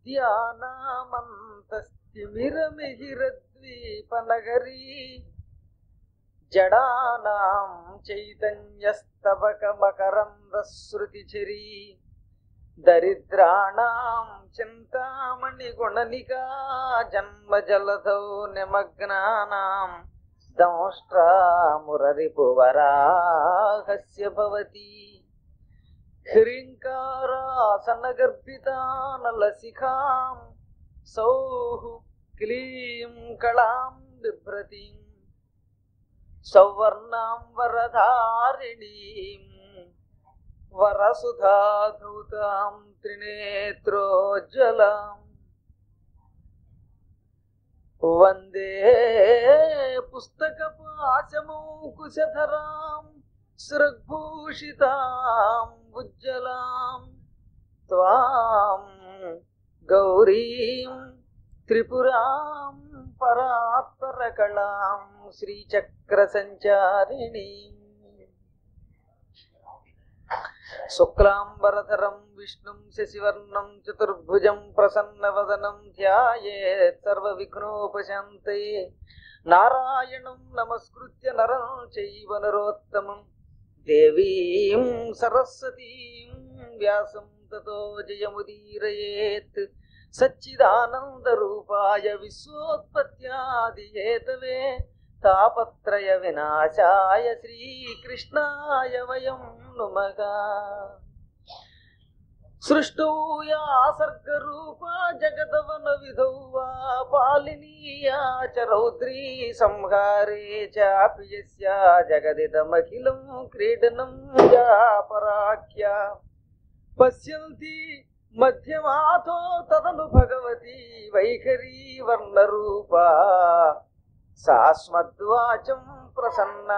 విద్యానామంతస్తిమిరమిహిరద్వీపనగరీ జడానాం చైతన్యస్తబకమకరందశ్రుతిచరీ దరిద్రాణం చింతామణి గుణనికా జన్మజలధౌ నిమగ్నానాం దంష్ట్రామురరిపువరాహస్య భవతి హ్రీంకారాసనగర్భితానలశిఖాం సౌః క్లీం కళాం బిభ్రతిం సౌవర్ణాం వరధారిణీం వరసుధాధూతాం త్రినేత్రోజ్వలాం వందే పుస్తకపాశమౌకుశధరాం సృగ్భూషితాం ఉజ్జలాం త్వాం గౌరీం త్రిపురాం పరాత్పరకళాం శ్రీచక్రసంచారిణీం శుక్లాంబరధరం విష్ణుం శశివర్ణం చతుర్భుజం ప్రసన్నవదనం ధ్యాయేత్ సర్వవిఘ్నోపశాంతయే నారాయణం నమస్కృత్య నరం చైవ నరోత్తమం దేవీం సరస్వతీం వ్యాసం తతో జయముదీరయేత్ సచ్చిదానందరూపాయ విశ్వోత్పత్యాదిహేతవే తాపత్రయ వినాశాయ శ్రీకృష్ణాయ వయం నుమగా సృష్టౌ యా సర్గరూపా జగదవన విధౌ వా పాలినీయా చ రౌద్రీ సంహారే చాపి యస్యా జగదిదమఖిలం క్రీడనం యా పరాఖ్యా పశ్యంతి మధ్యమాతో తదను భగవతి వైఖరీ వర్ణరూపా సాస్మద్వాచం ప్రసన్నా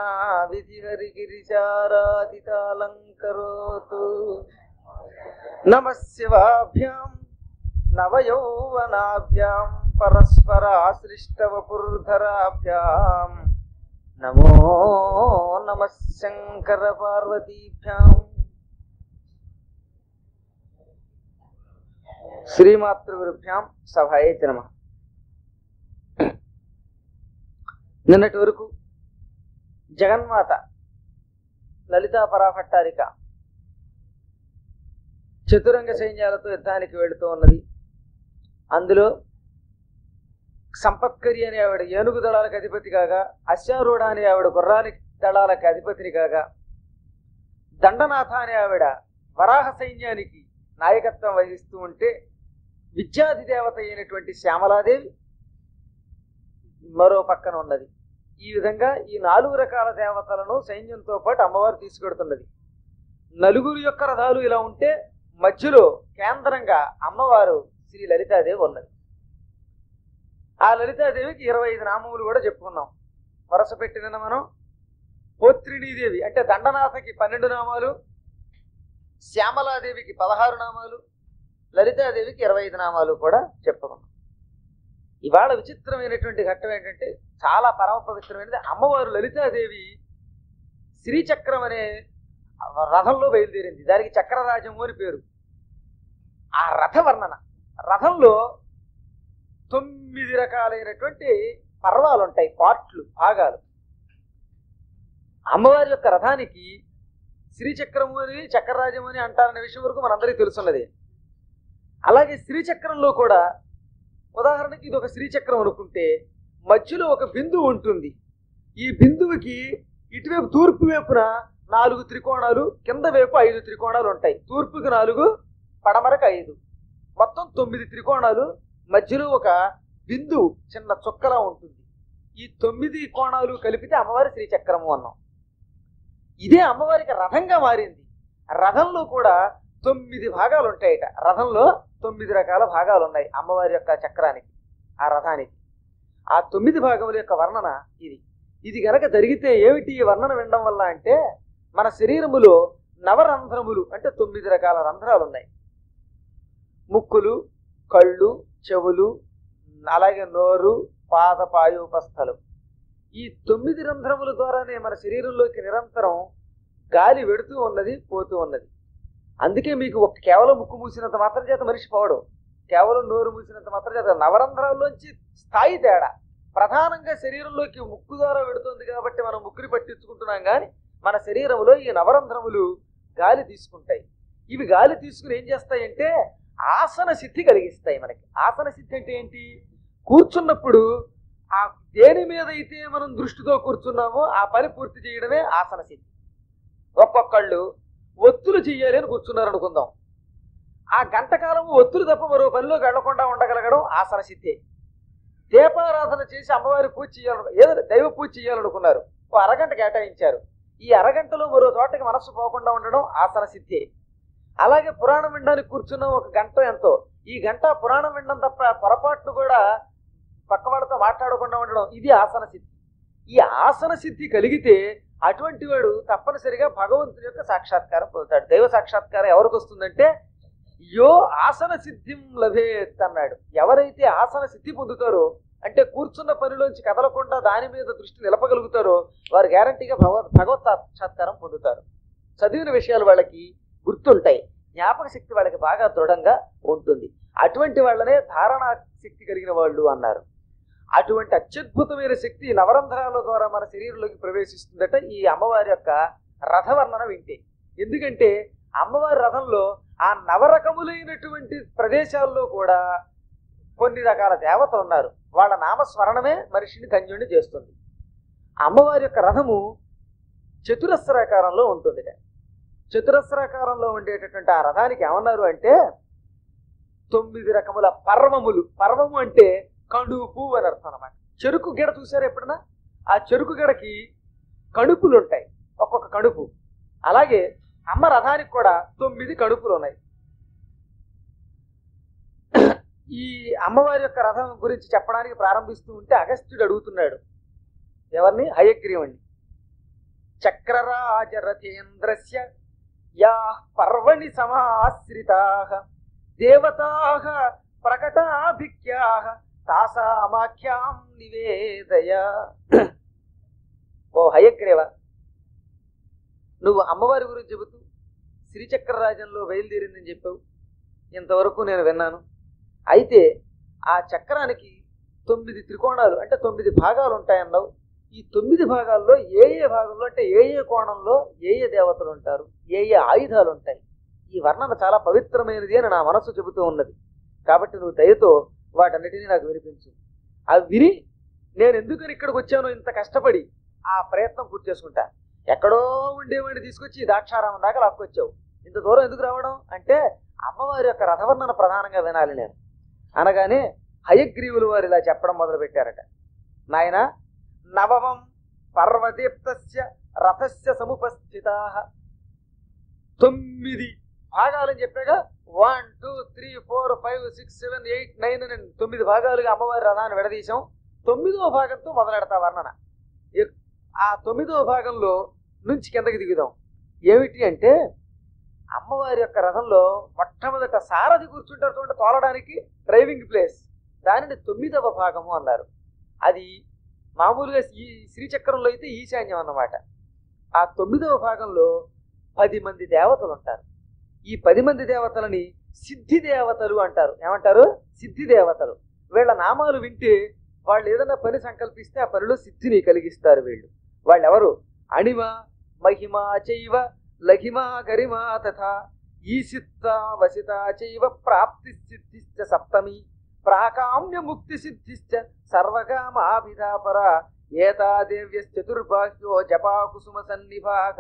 విధిహరిగిరిచారాదితాలంకరోతు నమ శివాభ్యాం నవయౌవనాభ్యాం పరస్పరాశ్లిష్టవపుర్ధరాభ్యాం నమో నమ శంకర పార్వతీభ్యాం శ్రీమాతృగురుభ్యాం సభాయే నమ నిన్నటి వరకు జగన్మాత లలితా పరాభట్టారిక చతురంగ సైన్యాలతో యుద్ధానికి వెళుతూ ఉన్నది అందులో సంపత్కరి అనే ఆవిడ ఏనుగు దళాలకు అధిపతి కాగా అశ్వారూఢ అనే ఆవిడ గుర్రాని దళాలకు అధిపతిని కాగా దండనాథ అనే ఆవిడ వరాహ సైన్యానికి నాయకత్వం వహిస్తూ ఉంటే విద్యాధి దేవత అయినటువంటి శ్యామలాదేవి మరో పక్కన ఉన్నది ఈ విధంగా ఈ నాలుగు రకాల దేవతలను సైన్యంతో పాటు అమ్మవారు తీసుకెడుతున్నది నలుగురు యొక్క రథాలు ఇలా ఉంటే మధ్యలో కేంద్రంగా అమ్మవారు శ్రీ లలితాదేవి ఉన్నది ఆ లలితాదేవికి ఇరవై ఐదు నామములు కూడా చెప్పుకున్నాం వరస పెట్టిన మనం పోత్రిణీదేవి అంటే దండనాథకి పన్నెండు నామాలు శ్యామలాదేవికి పదహారు నామాలు లలితాదేవికి ఇరవై ఐదు నామాలు కూడా చెప్పుకున్నాం ఇవాళ విచిత్రమైనటువంటి ఘట్టం ఏంటంటే చాలా పరమ పవిత్రమైనది అమ్మవారు లలితాదేవి శ్రీచక్రం అనే రథంలో బయలుదేరింది దానికి చక్రరాజము అని పేరు ఆ రథ వర్ణన రథంలో తొమ్మిది రకాలైనటువంటి పర్వాలు ఉంటాయి పార్ట్లు భాగాలు అమ్మవారి యొక్క రథానికి శ్రీచక్రము అని చక్రరాజము అని అంటారనే విషయం వరకు మనందరికీ తెలుసున్నది అలాగే శ్రీచక్రంలో కూడా ఉదాహరణకి ఇది ఒక శ్రీచక్రం అనుకుంటే మధ్యలో ఒక బిందువు ఉంటుంది ఈ బిందువుకి ఇటువైపు తూర్పు వైపున నాలుగు త్రికోణాలు కింద వైపు ఐదు త్రికోణాలు ఉంటాయి తూర్పుకి నాలుగు పడమరకు ఐదు మొత్తం తొమ్మిది త్రికోణాలు మధ్యలో ఒక బిందువు చిన్న చుక్కలా ఉంటుంది ఈ తొమ్మిది కోణాలు కలిపితే అమ్మవారి శ్రీచక్రము అన్నాం ఇదే అమ్మవారికి రథంగా మారింది రథంలో కూడా తొమ్మిది భాగాలు ఉంటాయట రథంలో తొమ్మిది రకాల భాగాలు ఉన్నాయి అమ్మవారి యొక్క చక్రానికి ఆ రథానికి ఆ తొమ్మిది భాగముల యొక్క వర్ణన ఇది ఇది గనక జరిగితే ఏమిటి ఈ వర్ణన వినడం వల్ల అంటే మన శరీరములో నవరంధ్రములు అంటే తొమ్మిది రకాల రంధ్రాలు ఉన్నాయి ముక్కులు కళ్ళు చెవులు అలాగే నోరు పాద పాయోపస్థలు ఈ తొమ్మిది రంధ్రముల ద్వారానే మన శరీరంలోకి నిరంతరం గాలి వెడుతూ ఉన్నది పోతూ ఉన్నది అందుకే మీకు ఒక కేవలం ముక్కు మూసినంత మాత్రం చేత మనిషి పోవడం కేవలం నోరు మూసినంత మాత్రం చేత నవరంధ్రాల్లోంచి స్థాయి తేడా ప్రధానంగా శరీరంలోకి ముక్కు ద్వారా వెడుతుంది కాబట్టి మనం ముక్కుని పట్టించుకుంటున్నాం కానీ మన శరీరంలో ఈ నవరంధ్రములు గాలి తీసుకుంటాయి ఇవి గాలి తీసుకుని ఏం చేస్తాయంటే ఆసన సిద్ధి కలిగిస్తాయి మనకి ఆసన సిద్ధి అంటే ఏంటి కూర్చున్నప్పుడు ఆ దేని మీద అయితే మనం దృష్టితో కూర్చున్నామో ఆ పని పూర్తి చేయడమే ఆసన సిద్ధి ఒక్కొక్కళ్ళు ఒత్తులు చెయ్యాలి అని కూర్చున్నారు అనుకుందాం ఆ గంట కాలం ఒత్తులు తప్ప మరో పనిలోకి వెళ్లకుండా ఉండగలగడం ఆసన సిద్ధి దీపారాధన చేసి అమ్మవారి పూజ చేయాలను ఏదో దైవ పూజ చేయాలనుకున్నారు ఓ అరగంట కేటాయించారు ఈ అరగంటలో మరో చోటకి మనస్సు పోకుండా ఉండడం ఆసన సిద్ధి అలాగే పురాణం వినడానికి కూర్చున్నాం ఒక గంట ఎంతో ఈ గంట పురాణం వినడం తప్ప పొరపాట్లు కూడా పక్క వాళ్ళతో మాట్లాడకుండా ఉండడం ఇది ఆసన సిద్ధి ఈ ఆసన సిద్ధి కలిగితే అటువంటి వాడు తప్పనిసరిగా భగవంతుని యొక్క సాక్షాత్కారం పొందుతాడు దైవ సాక్షాత్కారం ఎవరికి వస్తుందంటే యో ఆసన సిద్ధిం లభేత్ అన్నాడు ఎవరైతే ఆసన సిద్ధి పొందుతారో అంటే కూర్చున్న పనిలోంచి కదలకుండా దాని మీద దృష్టి నిలపగలుగుతారో వారు గ్యారంటీగా భగవత్ భగవత్ సాక్షాత్కారం పొందుతారు చదివిన విషయాలు వాళ్ళకి గుర్తుంటాయి జ్ఞాపక శక్తి వాళ్ళకి బాగా దృఢంగా ఉంటుంది అటువంటి వాళ్ళనే ధారణా శక్తి కలిగిన వాళ్ళు అన్నారు అటువంటి అత్యద్భుతమైన శక్తి నవరంధ్రాల ద్వారా మన శరీరంలోకి ప్రవేశిస్తుందట ఈ అమ్మవారి యొక్క రథవర్ణన వింటే ఎందుకంటే అమ్మవారి రథంలో ఆ నవరకములైనటువంటి ప్రదేశాల్లో కూడా కొన్ని రకాల దేవతలు ఉన్నారు వాళ్ళ నామస్మరణమే మనిషిని ధన్యుడిని చేస్తుంది అమ్మవారి యొక్క రథము చతురస్రాకారంలో ఉంటుంది చతురస్రాకారంలో ఉండేటటువంటి ఆ రథానికి ఏమన్నారు అంటే తొమ్మిది రకముల పర్వములు పర్వము అంటే కడుపు అని అర్థం అనమాట చెరుకు గిడ చూసారా ఎప్పుడన్నా ఆ చెరుకు గిడకి కడుపులు ఉంటాయి ఒక్కొక్క కడుపు అలాగే అమ్మ రథానికి కూడా తొమ్మిది కడుపులు ఉన్నాయి ఈ అమ్మవారి యొక్క రథం గురించి చెప్పడానికి ప్రారంభిస్తూ ఉంటే అగస్త్యుడు అడుగుతున్నాడు ఎవరిని హయగ్రీవుణ్ణి చక్రరాజరథేంద్రస్య యా పర్వణి సమాశ్రితా దేవతా ప్రకటాభిఖ్యా తాసామాఖ్యాం నివేదయ ఓ హయగ్రీవ నువ్వు అమ్మవారి గురించి చెబుతూ శ్రీచక్రరాజంలో బయలుదేరిందని చెప్పావు ఇంతవరకు నేను విన్నాను అయితే ఆ చక్రానికి తొమ్మిది త్రికోణాలు అంటే తొమ్మిది భాగాలు ఉంటాయన్నావు ఈ తొమ్మిది భాగాల్లో ఏ ఏ భాగంలో అంటే ఏ ఏ కోణంలో ఏ ఏ దేవతలు ఉంటారు ఏ ఏ ఆయుధాలు ఉంటాయి ఈ వర్ణన చాలా పవిత్రమైనది అని నా మనసు చెబుతూ ఉన్నది కాబట్టి నువ్వు దయతో వాటన్నిటినీ నాకు వినిపించు అవి విని నేను ఎందుకని ఇక్కడికి వచ్చానో ఇంత కష్టపడి ఆ ప్రయత్నం పూర్తి చేసుకుంటా ఎక్కడో ఉండేవాడిని తీసుకొచ్చి ఈ దాక్షారామం దాకా లాక్కొచ్చావు ఇంత దూరం ఎందుకు రావడం అంటే అమ్మవారి యొక్క రథవర్ణన ప్రధానంగా వినాలి నేను అనగానే హయగ్రీవులు వారు ఇలా చెప్పడం మొదలు పెట్టారట నాయన నవమం పర్వదీప్తస్య రథస్య సముపస్థితా తొమ్మిది భాగాలని చెప్పాగా one two three four five six seven eight nine అని తొమ్మిది భాగాలుగా అమ్మవారి రథాన్ని విడదీశాం తొమ్మిదవ భాగంతో మొదలెడతా వర్ణన ఎ- ఆ తొమ్మిదవ భాగంలో నుంచి కిందకి దిగుదాం ఏమిటి అంటే అమ్మవారి యొక్క రథంలో మొట్టమొదట సారథి కూర్చుంటారు చూడండి తోలడానికి డ్రైవింగ్ ప్లేస్ దానిని తొమ్మిదవ భాగము అన్నారు అది మామూలుగా ఈ శ్రీచక్రంలో అయితే ఈశాన్యం అన్నమాట ఆ తొమ్మిదవ భాగంలో పది మంది దేవతలు ఉంటారు ఈ పది మంది దేవతలని సిద్ధి దేవతలు అంటారు ఏమంటారు సిద్ధి దేవతలు వీళ్ళ నామాలు వింటే వాళ్ళు ఏదైనా పని సంకల్పిస్తే ఆ పనిలో సిద్ధిని కలిగిస్తారు వీళ్ళు వాళ్ళెవరు అణిమ మహిమ చైవ లఘిమ గరిమ తథా ఈసిత్త వసిత చైవ ప్రాప్తి సిద్ధిశ్చ సప్తమి ప్రాకామ్య ముక్తి సిద్ధిశ్చ సర్వకామాభిధాపర ఏతాదేవ్యశ్చతుర్బాహ్యో జపా కుసుమ సన్నిభాగ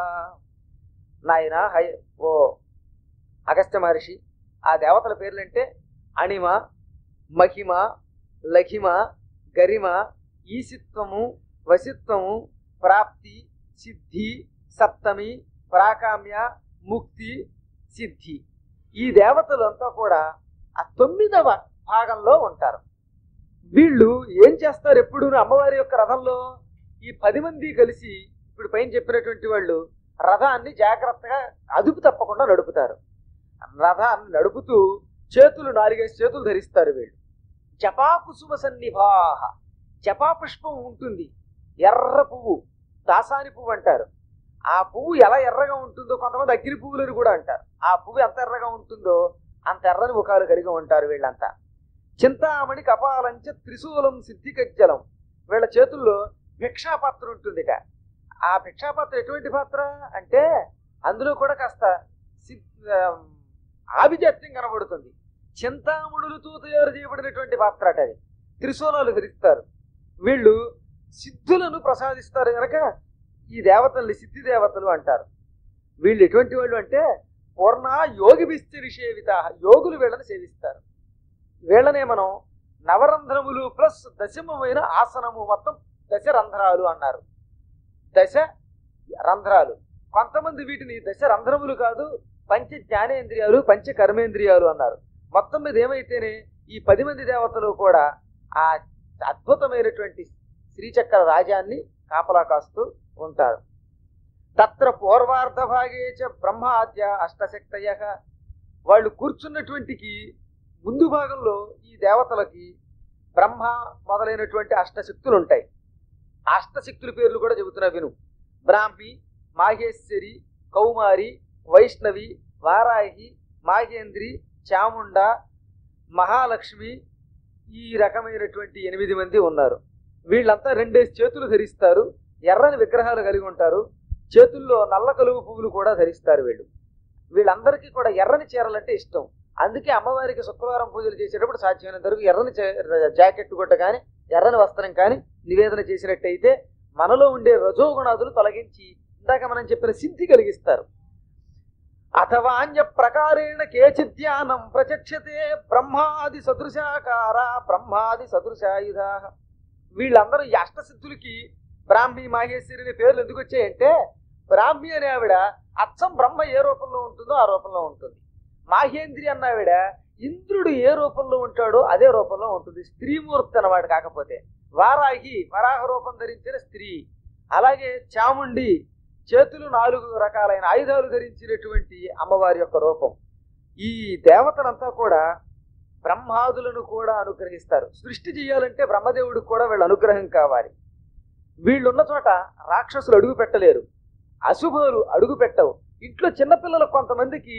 నాయన హై ఓ అగస్త్య మహర్షి ఆ దేవతల పేర్లంటే అణిమ మహిమ లఘిమ గరిమ ఈసిత్వము వసిత్వము ప్రాప్తి సిద్ధి సప్తమి ప్రాకామ్య ముక్తి సిద్ధి ఈ దేవతలంతా కూడా ఆ తొమ్మిదవ భాగంలో ఉంటారు వీళ్ళు ఏం చేస్తారు ఎప్పుడు అమ్మవారి యొక్క రథంలో ఈ పది మంది కలిసి ఇప్పుడు పైన చెప్పినటువంటి వాళ్ళు రథాన్ని జాగ్రత్తగా అదుపు తప్పకుండా నడుపుతారు రథాన్ని నడుపుతూ చేతులు నాలుగైదు చేతులు ధరిస్తారు వీళ్ళు జపా కుసుమ సన్నిభాహ జపా పుష్పం ఉంటుంది ఎర్ర పువ్వు దాసాని పువ్వు అంటారు ఆ పువ్వు ఎలా ఎర్రగా ఉంటుందో కొంతమంది అగ్ని పువ్వులని కూడా అంటారు ఆ పువ్వు ఎంత ఎర్రగా ఉంటుందో అంత ఎర్రని ముఖాలు కలిగి ఉంటారు వీళ్ళంతా చింతామణి కపాలంచ త్రిశూలం సిద్ధికజ్జలం వీళ్ళ చేతుల్లో భిక్షాపాత్ర ఉంటుంది ఇక ఆ భిక్షాపాత్ర ఎటువంటి పాత్ర అంటే అందులో కూడా కాస్త సిద్- ఆ, ఆభిజాత్యం కనబడుతుంది చింతామణులతో తయారు చేయబడినటువంటి పాత్ర అట అది త్రిశూలాలు ధరిస్తారు వీళ్ళు సిద్ధులను ప్రసాదిస్తారు గనక ఈ దేవతల్ని సిద్ధి దేవతలు అంటారు వీళ్ళు ఎటువంటి వాళ్ళు అంటే పూర్ణ యోగి విస్తరి సేవిత యోగులు వీళ్ళని సేవిస్తారు వీళ్ళనే మనం నవరంధ్రములు ప్లస్ దశమమైన ఆసనము మొత్తం దశ రంధ్రాలు అన్నారు దశ రంధ్రాలు కొంతమంది వీటిని దశ రంధ్రములు కాదు పంచ జ్ఞానేంద్రియాలు పంచ కర్మేంద్రియాలు అన్నారు మొత్తం మీద ఏమైతేనే ఈ పది మంది దేవతలు కూడా ఆ అద్భుతమైనటువంటి శ్రీచక్ర రాజ్యాన్ని కాపలా కాస్తూ ఉంటారు తత్ర పూర్వార్ధ భాగే చ బ్రహ్మాద్య అష్టశక్తయ వాళ్ళు కూర్చున్నటువంటికి ముందు భాగంలో ఈ దేవతలకి బ్రహ్మ మొదలైనటువంటి అష్టశక్తులు ఉంటాయి ఆ అష్టశక్తుల పేర్లు కూడా చెబుతున్నా విను బ్రాహ్మి మాహేశ్వరి కౌమారి వైష్ణవి వారాహి మాహేంద్రి చాముండ మహాలక్ష్మి ఈ రకమైనటువంటి ఎనిమిది మంది ఉన్నారు వీళ్ళంతా రెండేసి చేతులు ధరిస్తారు ఎర్రని విగ్రహాలు కలిగి ఉంటారు చేతుల్లో నల్ల కలువు పువ్వులు కూడా ధరిస్తారు వీళ్ళు వీళ్ళందరికీ కూడా ఎర్రని చీరలు అంటే ఇష్టం అందుకే అమ్మవారికి శుక్రవారం పూజలు చేసేటప్పుడు సాధ్యమైనంత వరకు ఎర్రని చే- జాకెట్ గుట్ట కానీ ఎర్రని వస్త్రం కానీ నివేదన చేసినట్టయితే మనలో ఉండే రజోగుణాదులు తొలగించి ఇందాక మనం చెప్పిన సిద్ధి కలిగిస్తారు అథవాన్య ప్రకారేణ కేచిద్యానం ప్రచక్షతే బ్రహ్మాది సదృశాకార బ్రహ్మాది సదృశాయుధా వీళ్ళందరూ ఈ అష్టసిద్ధులకి బ్రాహ్మి మాహేశ్వరి అనే పేర్లు ఎందుకు వచ్చాయంటే బ్రాహ్మి అనే ఆవిడ అచ్చం బ్రహ్మ ఏ రూపంలో ఉంటుందో ఆ రూపంలో ఉంటుంది మాహేంద్రి అన్న ఆవిడ ఇంద్రుడు ఏ రూపంలో ఉంటాడో అదే రూపంలో ఉంటుంది స్త్రీమూర్తి అన్నవాడు కాకపోతే వారాహి వరాహ రూపం ధరించిన స్త్రీ అలాగే చాముండి చేతులు నాలుగు రకాలైన ఆయుధాలు ధరించినటువంటి అమ్మవారి యొక్క రూపం ఈ దేవతలంతా కూడా బ్రహ్మాదులను కూడా అనుగ్రహిస్తారు సృష్టి చేయాలంటే బ్రహ్మదేవుడికి కూడా వీళ్ళ అనుగ్రహం కావాలి వీళ్ళున్న చోట రాక్షసులు అడుగు పెట్టలేరు అశుభులు అడుగు పెట్టవు ఇంట్లో చిన్నపిల్లలకు కొంతమందికి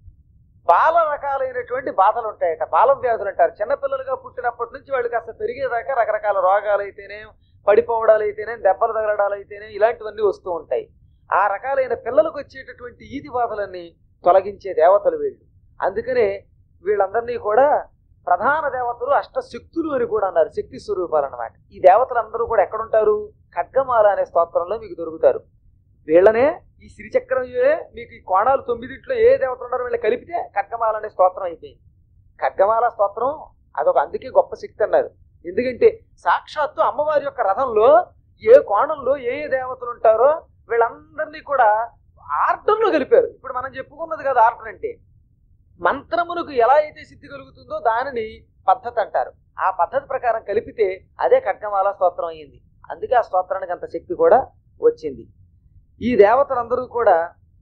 బాల రకాలైనటువంటి బాధలు ఉంటాయట బాలం వ్యాధులు అంటారు చిన్నపిల్లలుగా పుట్టినప్పటి నుంచి వాళ్ళు కాస్త పెరిగేదాకా రకరకాల రోగాలు అయితేనే పడిపోవడాలు అయితేనే దెబ్బలు తగలడాలు అయితేనే ఇలాంటివన్నీ వస్తూ ఉంటాయి ఆ రకాలైన పిల్లలకు వచ్చేటటువంటి ఈది బాధలన్నీ తొలగించే దేవతలు వీళ్ళు అందుకనే వీళ్ళందరినీ కూడా ప్రధాన దేవతలు అష్టశక్తులు అని కూడా అన్నారు శక్తి స్వరూపాలు అన్నమాట ఈ దేవతలందరూ కూడా ఎక్కడుంటారు ఖడ్గమాల అనే స్తోత్రంలో మీకు దొరుకుతారు వీళ్ళనే ఈ శ్రీచక్రం ఏ మీకు ఈ కోణాలు తొమ్మిదింట్లో ఏ దేవతలు ఉన్నారో వీళ్ళని కలిపితే ఖడ్గమాల అనే స్తోత్రం అయిపోయింది ఖడ్గమాల స్తోత్రం అదొక అందుకే గొప్ప శక్తి అన్నారు ఎందుకంటే సాక్షాత్తు అమ్మవారి యొక్క రథంలో ఏ కోణంలో ఏ ఏ దేవతలు ఉంటారో వీళ్ళందరినీ కూడా ఆర్డర్లో కలిపారు ఇప్పుడు మనం చెప్పుకున్నది కదా ఆర్డర్ అంటే మంత్రమునకు ఎలా అయితే సిద్ధి కలుగుతుందో దానిని పద్ధతి అంటారు ఆ పద్ధతి ప్రకారం కలిపితే అదే ఖడ్గమాల స్తోత్రం అయ్యింది అందుకే ఆ స్తోత్రానికి అంత శక్తి కూడా వచ్చింది ఈ దేవతలందరూ కూడా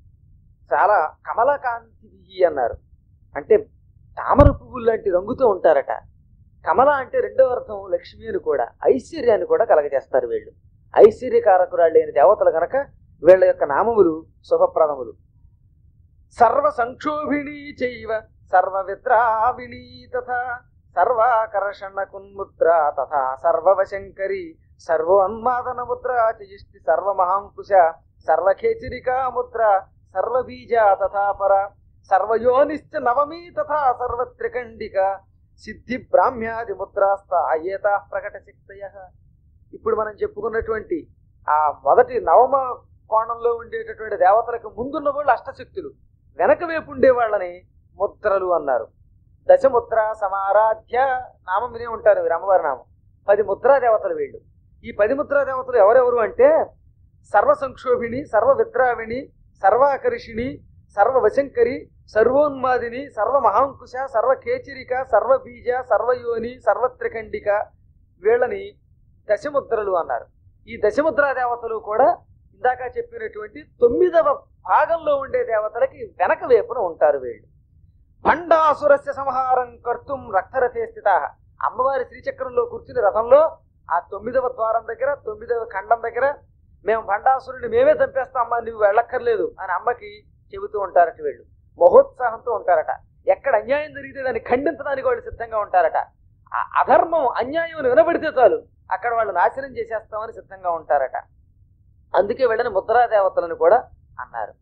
చాలా కమలకాంతి అన్నారు అంటే తామర పువ్వులు లాంటి రంగుతో ఉంటారట కమల అంటే రెండవ అర్థం లక్ష్మి అని కూడా ఐశ్వర్యాన్ని కూడా కలగజేస్తారు వీళ్ళు ఐశ్వర్యకారకురాళ్ళైన దేవతలు గనక వీళ్ళ యొక్క నామములు శుభప్రదములు సర్వ సంక్షోభిణీ చైవ సర్వ విద్రావిణీ తథా సర్వాకర్షణ కున్ముద్ర తథా సర్వవశంకరి సర్వోన్మాదన ముద్ర చయిష్టి సర్వమహాంకుశ సర్వఖేచరికా ముద్ర సర్వబీజ తథా పర సర్వయోనిశ్చ నవమీ తథా సర్వత్రికండిక సిద్ధి బ్రాహ్మ్యాది ముద్రాస్త ఏత ప్రకట శక్తయ ఇప్పుడు మనం చెప్పుకున్నటువంటి ఆ మొదటి నవమ కోణంలో ఉండేటటువంటి దేవతలకు ముందున్న వాళ్ళు అష్టశక్తులు వెనక వైపు ఉండే వాళ్ళని ముద్రలు అన్నారు దశముద్ర సమారాధ్య నామం వినే ఉంటారు వీరు అమ్మవారి నామం పది ముద్రా దేవతలు వీళ్ళు ఈ పది ముద్రా దేవతలు ఎవరెవరు అంటే సర్వ సంక్షోభిణి సర్వ విద్రావిణి సర్వాకర్షిణి సర్వ వశంకరి సర్వోన్మాదిని సర్వ మహాంకుశ సర్వ కేచరిక సర్వ బీజ సర్వయోని సర్వత్రికండిక వీళ్ళని దశముద్రలు అన్నారు ఈ దశముద్రా దేవతలు కూడా ఇందాక చెప్పినటువంటి తొమ్మిదవ భాగంలో ఉండే దేవతలకి వెనక వైపున ఉంటారు వీళ్ళు భండాసురస్య సంహారం కర్తుం రక్తరథే స్థిత అమ్మవారి శ్రీచక్రంలో కూర్చుని రథంలో ఆ తొమ్మిదవ ద్వారం దగ్గర తొమ్మిదవ ఖండం దగ్గర మేము భండాసురుడిని మేమే చంపేస్తాం అమ్మా నువ్వు వెళ్ళక్కర్లేదు అని అమ్మకి చెబుతూ ఉంటారట వీళ్ళు మహోత్సాహంతో ఉంటారట ఎక్కడ అన్యాయం జరిగితే దాన్ని ఖండించడానికి వాళ్ళు సిద్ధంగా ఉంటారట ఆ అధర్మం అన్యాయం వినబడితే చాలు అక్కడ వాళ్ళు నాశనం చేసేస్తామని సిద్ధంగా ఉంటారట అందుకే వీళ్ళని ముద్రా దేవతలను కూడా అన్నారు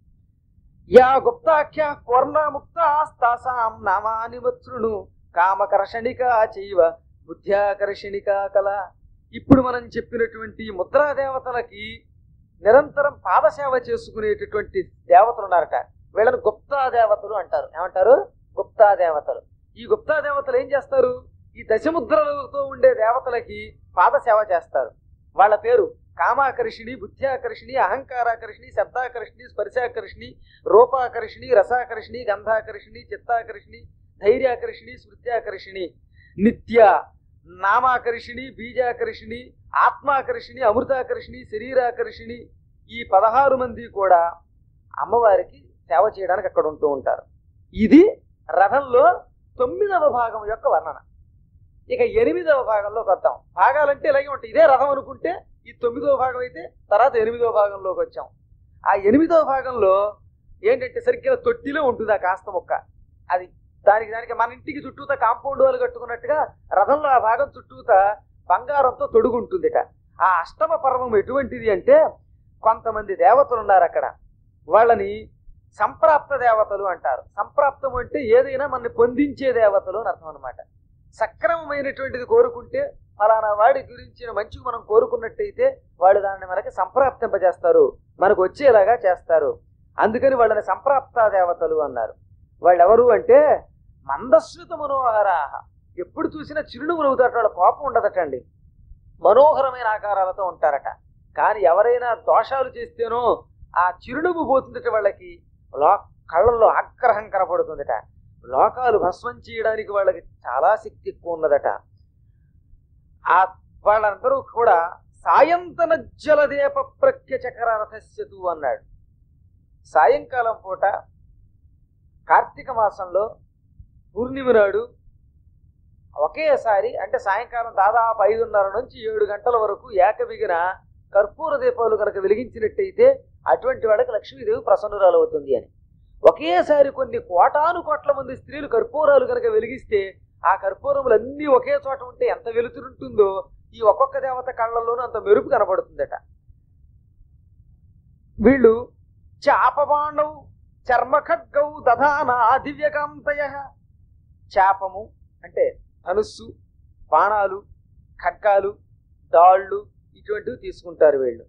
యా గుప్తాఖ్య పూర్ణముక్తాస్తాసాం నామాని వత్రును కామకర్షణిక చైవ బుద్ధ్యాకర్షణిక కల ఇప్పుడు మనం చెప్పినటువంటి ముద్రా దేవతలకి నిరంతరం పాదసేవ చేసుకునేటటువంటి దేవతలు ఉన్నారట వీళ్ళని గుప్తా దేవతలు అంటారు ఏమంటారు గుప్తా దేవతలు ఈ గుప్తా దేవతలు ఏం చేస్తారు ఈ దశముద్రలతో ఉండే దేవతలకి పాదసేవ చేస్తారు వాళ్ళ పేరు కామాకర్షిణి బుద్ధ్యాకర్షిణి అహంకారాకర్షిణి శబ్దాకర్షిణి స్పర్శాకర్షిణి రూపాకర్షిణి రసాకర్షిణి గంధాకర్షిణి చిత్తాకర్షిణి ధైర్యాకర్షిణి స్మృత్యాకర్షిణి నిత్య నామాకర్షిణి బీజాకర్షిణి ఆత్మాకర్షిణి అమృతాకర్షిణి శరీరాకర్షిణి ఈ పదహారు మంది కూడా అమ్మవారికి సేవ చేయడానికి అక్కడ ఉంటూ ఉంటారు ఇది రథంలో తొమ్మిదవ భాగం యొక్క వర్ణన ఇక ఎనిమిదవ భాగంలోకి వద్దాం భాగాలంటే ఇలాగే ఉంటాయి ఇదే రథం అనుకుంటే ఈ తొమ్మిదవ భాగం అయితే తర్వాత ఎనిమిదవ భాగంలోకి వచ్చాం ఆ ఎనిమిదవ భాగంలో ఏంటంటే సరిగ్గా తొట్టిలో ఉంటుంది ఆ కాస్త ముక్క అది దానికి దానికి మన ఇంటికి చుట్టూతా కాంపౌండ్ వాళ్ళు కట్టుకున్నట్టుగా రథంలో ఆ భాగం చుట్టూతా బంగారంతో తొడుగుంటుందిట ఆ అష్టమ పర్వం ఎటువంటిది అంటే కొంతమంది దేవతలు ఉన్నారు అక్కడ వాళ్ళని సంప్రాప్త దేవతలు అంటారు సంప్రాప్తం అంటే ఏదైనా మనని పొందించే దేవతలు అని అర్థం అనమాట సక్రమమైనటువంటిది కోరుకుంటే ఫలానా వాడి గురించిన మంచిగా మనం కోరుకున్నట్టయితే వాళ్ళు దాన్ని మనకి సంప్రాప్తింపజేస్తారు మనకు వచ్చేలాగా చేస్తారు అందుకని వాళ్ళని సంప్రాప్త దేవతలు అన్నారు వాళ్ళు ఎవరు అంటే మందస్విత మనోహరాహ ఎప్పుడు చూసినా చిరునవ్వు నవ్వుతారట వాళ్ళ కోపం ఉండదటండి మనోహరమైన ఆకారాలతో ఉంటారట కానీ ఎవరైనా దోషాలు చేస్తేనో ఆ చిరునవ్వు పోతుందట వాళ్ళకి లో కళ్ళల్లో ఆగ్రహం కనపడుతుందట లోకాలు భస్మం చేయడానికి వాళ్ళకి చాలా శక్తి ఎక్కువ ఉన్నదట ఆ వాళ్ళందరూ కూడా సాయంతన జలదీప ప్రఖ్య చక్రరథస్యతు అన్నాడు సాయంకాలం పూట కార్తీక మాసంలో పూర్ణిమ నాడు ఒకేసారి అంటే సాయంకాలం దాదాపు ఐదున్నర నుంచి ఏడు గంటల వరకు ఏకబిగిన కర్పూర దీపాలు కనుక వెలిగించినట్టయితే అటువంటి వాళ్ళకి లక్ష్మీదేవి ప్రసన్నురాలు అవుతుంది అని ఒకేసారి కొన్ని కోటాను కోట్ల మంది స్త్రీలు కర్పూరాలు కనుక వెలిగిస్తే ఆ కర్పూరములన్నీ ఒకే చోట ఉంటే ఎంత వెలుతురుంటుందో ఈ ఒక్కొక్క దేవత కళ్ళల్లోనూ అంత మెరుపు కనబడుతుందట వీళ్ళు చాపబాణవు చర్మఖడ్గౌ దధాన దివ్యకాంతయ చాపము అంటే ధనుస్సు బాణాలు ఖడ్గాలు దాళ్ళు ఇటువంటివి తీసుకుంటారు వీళ్ళు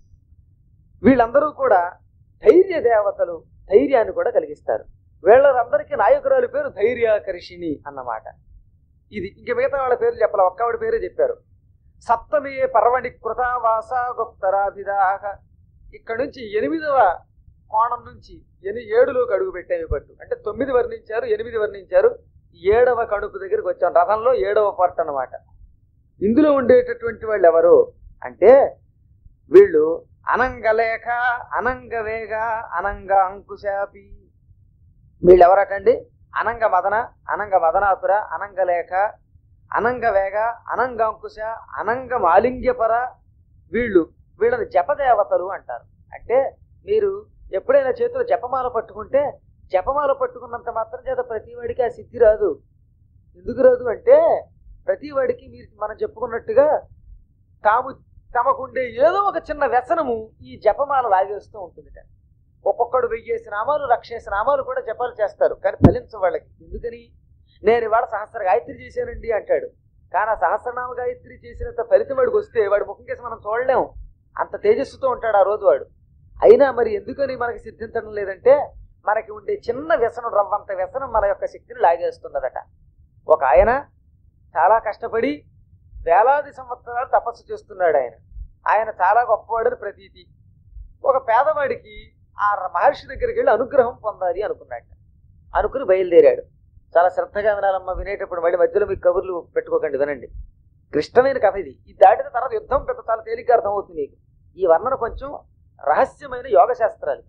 వీళ్ళందరూ కూడా ధైర్య దేవతలు ధైర్యాన్ని కూడా కలిగిస్తారు వీళ్ళందరికీ నాయకురాలి పేరు ధైర్యాకర్షిణి అన్నమాట ఇది ఇంక మిగతా వాళ్ళ పేర్లు చెప్పాలి ఒక్కవిడ పేరే చెప్పారు సప్తమే పర్వణి కృతావాస గుప్తరాభిదాహ ఇక్కడ నుంచి ఎనిమిదవ కోణం నుంచి ఎని ఏడులోకి అడుగు పెట్టేవి పట్టు అంటే తొమ్మిది వర్ణించారు ఎనిమిది వర్ణించారు ఏడవ కడుపు దగ్గరికి వచ్చాం రథంలో ఏడవ పార్ట్ అన్నమాట ఇందులో ఉండేటటువంటి వాళ్ళు ఎవరు అంటే వీళ్ళు అనంగలేఖ అనంగవేగ అనంగ అంకుశాపి వీళ్ళు ఎవరటండి అనంగ మదన అనంగ మదనాపుర అనంగలేఖ అనంగ వేగ అనంగ అంకుశ అనంగ మాలింగ్యపర వీళ్ళు వీళ్ళని జపదేవతలు అంటారు అంటే మీరు ఎప్పుడైనా చేతిలో జపమాల పట్టుకుంటే జపమాల పట్టుకున్నంత మాత్రం చేత ప్రతి వాడికి ఆ సిద్ధి రాదు ఎందుకు రాదు అంటే ప్రతి వాడికి మీరు మనం చెప్పుకున్నట్టుగా తాము తమకుండే ఏదో ఒక చిన్న వ్యసనము ఈ జపమాల లాగేస్తూ ఉంటుందిట ఒక్కొక్కడు వెయ్యేసి నామాలు లక్షేసి నామాలు కూడా జపాలు చేస్తారు కానీ ఫలించ వాళ్ళకి ఎందుకని నేను ఇవాళ సహస్ర గాయత్రి చేశానండి అంటాడు కానీ ఆ సహస్రనామ గాయత్రి చేసినంత ఫలితం వాడికి వస్తే వాడి ముఖం కేసి మనం చూడలేం అంత తేజస్సుతో ఉంటాడు ఆ రోజు వాడు అయినా మరి ఎందుకని మనకి సిద్ధించడం లేదంటే మనకి ఉండే చిన్న వ్యసనం రవ్వంత వ్యసనం మన యొక్క శక్తిని లాగేస్తున్నదట ఒక ఆయన చాలా కష్టపడి వేలాది సంవత్సరాలు తపస్సు చేస్తున్నాడు ఆయన ఆయన చాలా గొప్పవాడని ప్రతీతి ఒక పేదవాడికి ఆ మహర్షి దగ్గరికి వెళ్ళి అనుగ్రహం పొందాలి అనుకున్నాడు అనుకుని బయలుదేరాడు చాలా శ్రద్ధగా వినాలమ్మా వినేటప్పుడు మళ్ళీ మధ్యలో మీకు కబుర్లు పెట్టుకోకండి వినండి క్లిష్టమైన కథ ఇది ఇది దాటిన తర్వాత యుద్ధం పెద్ద చాలా తేలిగ్గా అర్థమవుతుంది మీకు ఈ వర్ణన కొంచెం రహస్యమైన యోగ శాస్త్రాలు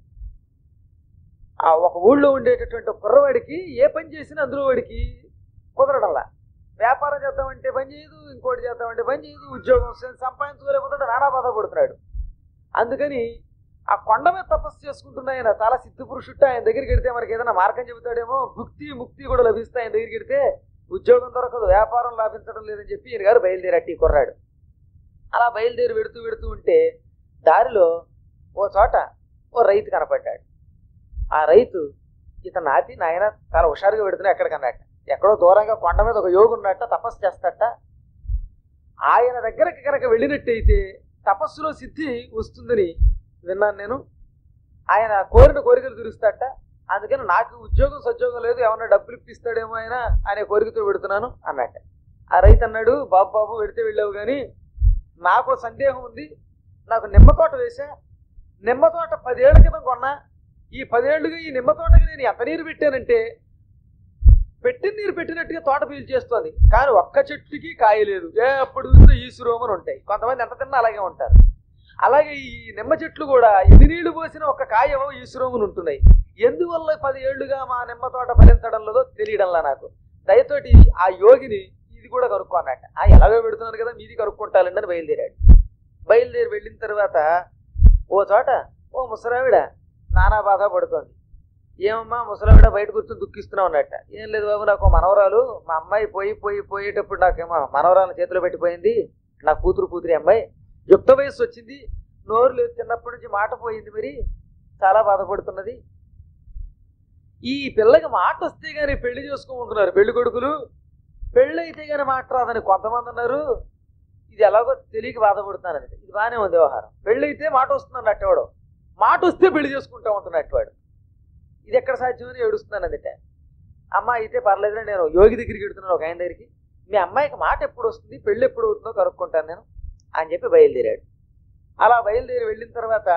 ఆ ఒక ఊళ్ళో ఉండేటటువంటి ఒక కుర్రవాడికి ఏ పని చేసినా అందులో వాడికి కుదరడంలా వ్యాపారం చేద్దామంటే పని చేయదు ఇంకోటి చేద్దామంటే పని చేయదు ఉద్యోగం సంపాదించుకోలేకపోతే నానా బాధ పడుతున్నాడు అందుకని ఆ కొండ మీద తపస్సు చేసుకుంటున్న ఆయన చాలా సిద్ధ పురుషుట్టు ఆయన దగ్గరికి వెడితే మనకి ఏదైనా మార్గం చెబుతాడేమో భుక్తి ముక్తి కూడా లభిస్తాయి ఆయన దగ్గరికి వెడితే ఉద్యోగం దొరకదు వ్యాపారం లాభించడం లేదని చెప్పి ఈయన గారు బయలుదేరట్టి ఈ కుర్రాడు అలా బయలుదేరి వెడుతూ వెడుతూ ఉంటే దారిలో ఓ చోట ఓ రైతు కనపడ్డాడు ఆ రైతు ఇతను ఆపి నాయన చాలా హుషారుగా పెడుతున్నా ఎక్కడికన్నట్ట ఎక్కడో దూరంగా కొండ మీద ఒక యోగి ఉన్నట్ట తపస్సు చేస్తట ఆయన దగ్గరికి కనుక వెళ్ళినట్టయితే తపస్సులో సిద్ధి వస్తుందని విన్నాను నేను ఆయన కోరిన కోరికలు తీరుస్తాట అందుకని నాకు ఉద్యోగం సద్యోగం లేదు ఏమన్నా డబ్బులు ఇప్పిస్తాడేమో ఆయన అనే కోరికతో పెడుతున్నాను అన్నట్ట ఆ రైతు అన్నాడు బాబు బాబు వెడితే వెళ్ళావు కానీ నాకు ఓ సందేహం ఉంది నాకు నిమ్మ తోట వేసా నిమ్మ తోట పదేళ్ల క్రితం కొన్నా ఈ పదేళ్లుగా ఈ నిమ్మ తోటకి నేను ఎంత నీరు పెట్టానంటే పెట్టిన నీరు పెట్టినట్టుగా తోట పీల్చేస్తోంది కానీ ఒక్క చెట్టుకి కాయ లేదు ఎప్పుడు చూసినా ఈసురోమని ఉంటాయి కొంతమంది ఎంత తిన్నా అలాగే ఉంటారు అలాగే ఈ నిమ్మ చెట్లు కూడా ఎన్ని నీళ్లు పోసినా ఒక కాయ ఈసురోములు ఉంటున్నాయి ఎందువల్ల పది ఏళ్లుగా మా నిమ్మ తోట ఫలించడం లేదో తెలియడంలా నాకు దయతోటి ఆ యోగిని ఇది కూడా కనుక్కోన్నట్ట ఆ ఎలాగో పెడుతున్నాను కదా మీది కనుక్కుంటాలండి అని బయలుదేరాడు బయలుదేరి వెళ్ళిన తర్వాత ఓ చోట ఓ ముసరావిడ నానా బాధ పడుతోంది ఏమమ్మా ముసలావిడ బయట కూర్చొని దుఃఖిస్తున్నావు అన్నట్ట ఏం లేదు బాబు నాకు ఓ మనవరాలు మా అమ్మాయి పోయి పోయి పోయేటప్పుడు నాకేమో మనవరాలను చేతిలో పెట్టిపోయింది నా కూతురు కూతురి అమ్మాయి యుక్త వయస్సు వచ్చింది నోరు లేదు చిన్నప్పటి నుంచి మాట పోయింది మరి చాలా బాధపడుతున్నది ఈ పిల్లకి మాట వస్తే గానీ పెళ్లి చేసుకోమంటున్నారు పెళ్లి కొడుకులు పెళ్లి అయితే గానీ మాట రాదని కొంతమంది ఉన్నారు ఇది ఎలాగో తెలియక బాధపడుతున్నానండి ఇది బాగానే ఉంది వ్యవహారం పెళ్లి అయితే మాట వస్తుంది అన్నట్టు వాడు మాట వస్తే పెళ్లి చేసుకుంటా ఉంటున్నట్టు వాడు ఇది ఎక్కడ సాధ్యమని ఏడుస్తున్నాను అందుకే అమ్మ అయితే పర్లేదు నేను యోగి దగ్గరికి వెడుతున్నాను ఒక ఆయన దగ్గరికి మీ అమ్మాయికి మాట ఎప్పుడు వస్తుంది పెళ్ళి ఎప్పుడు అవుతుందో కనుక్కుంటాను నేను అని చెప్పి బయలుదేరాడు అలా బయలుదేరి వెళ్ళిన తర్వాత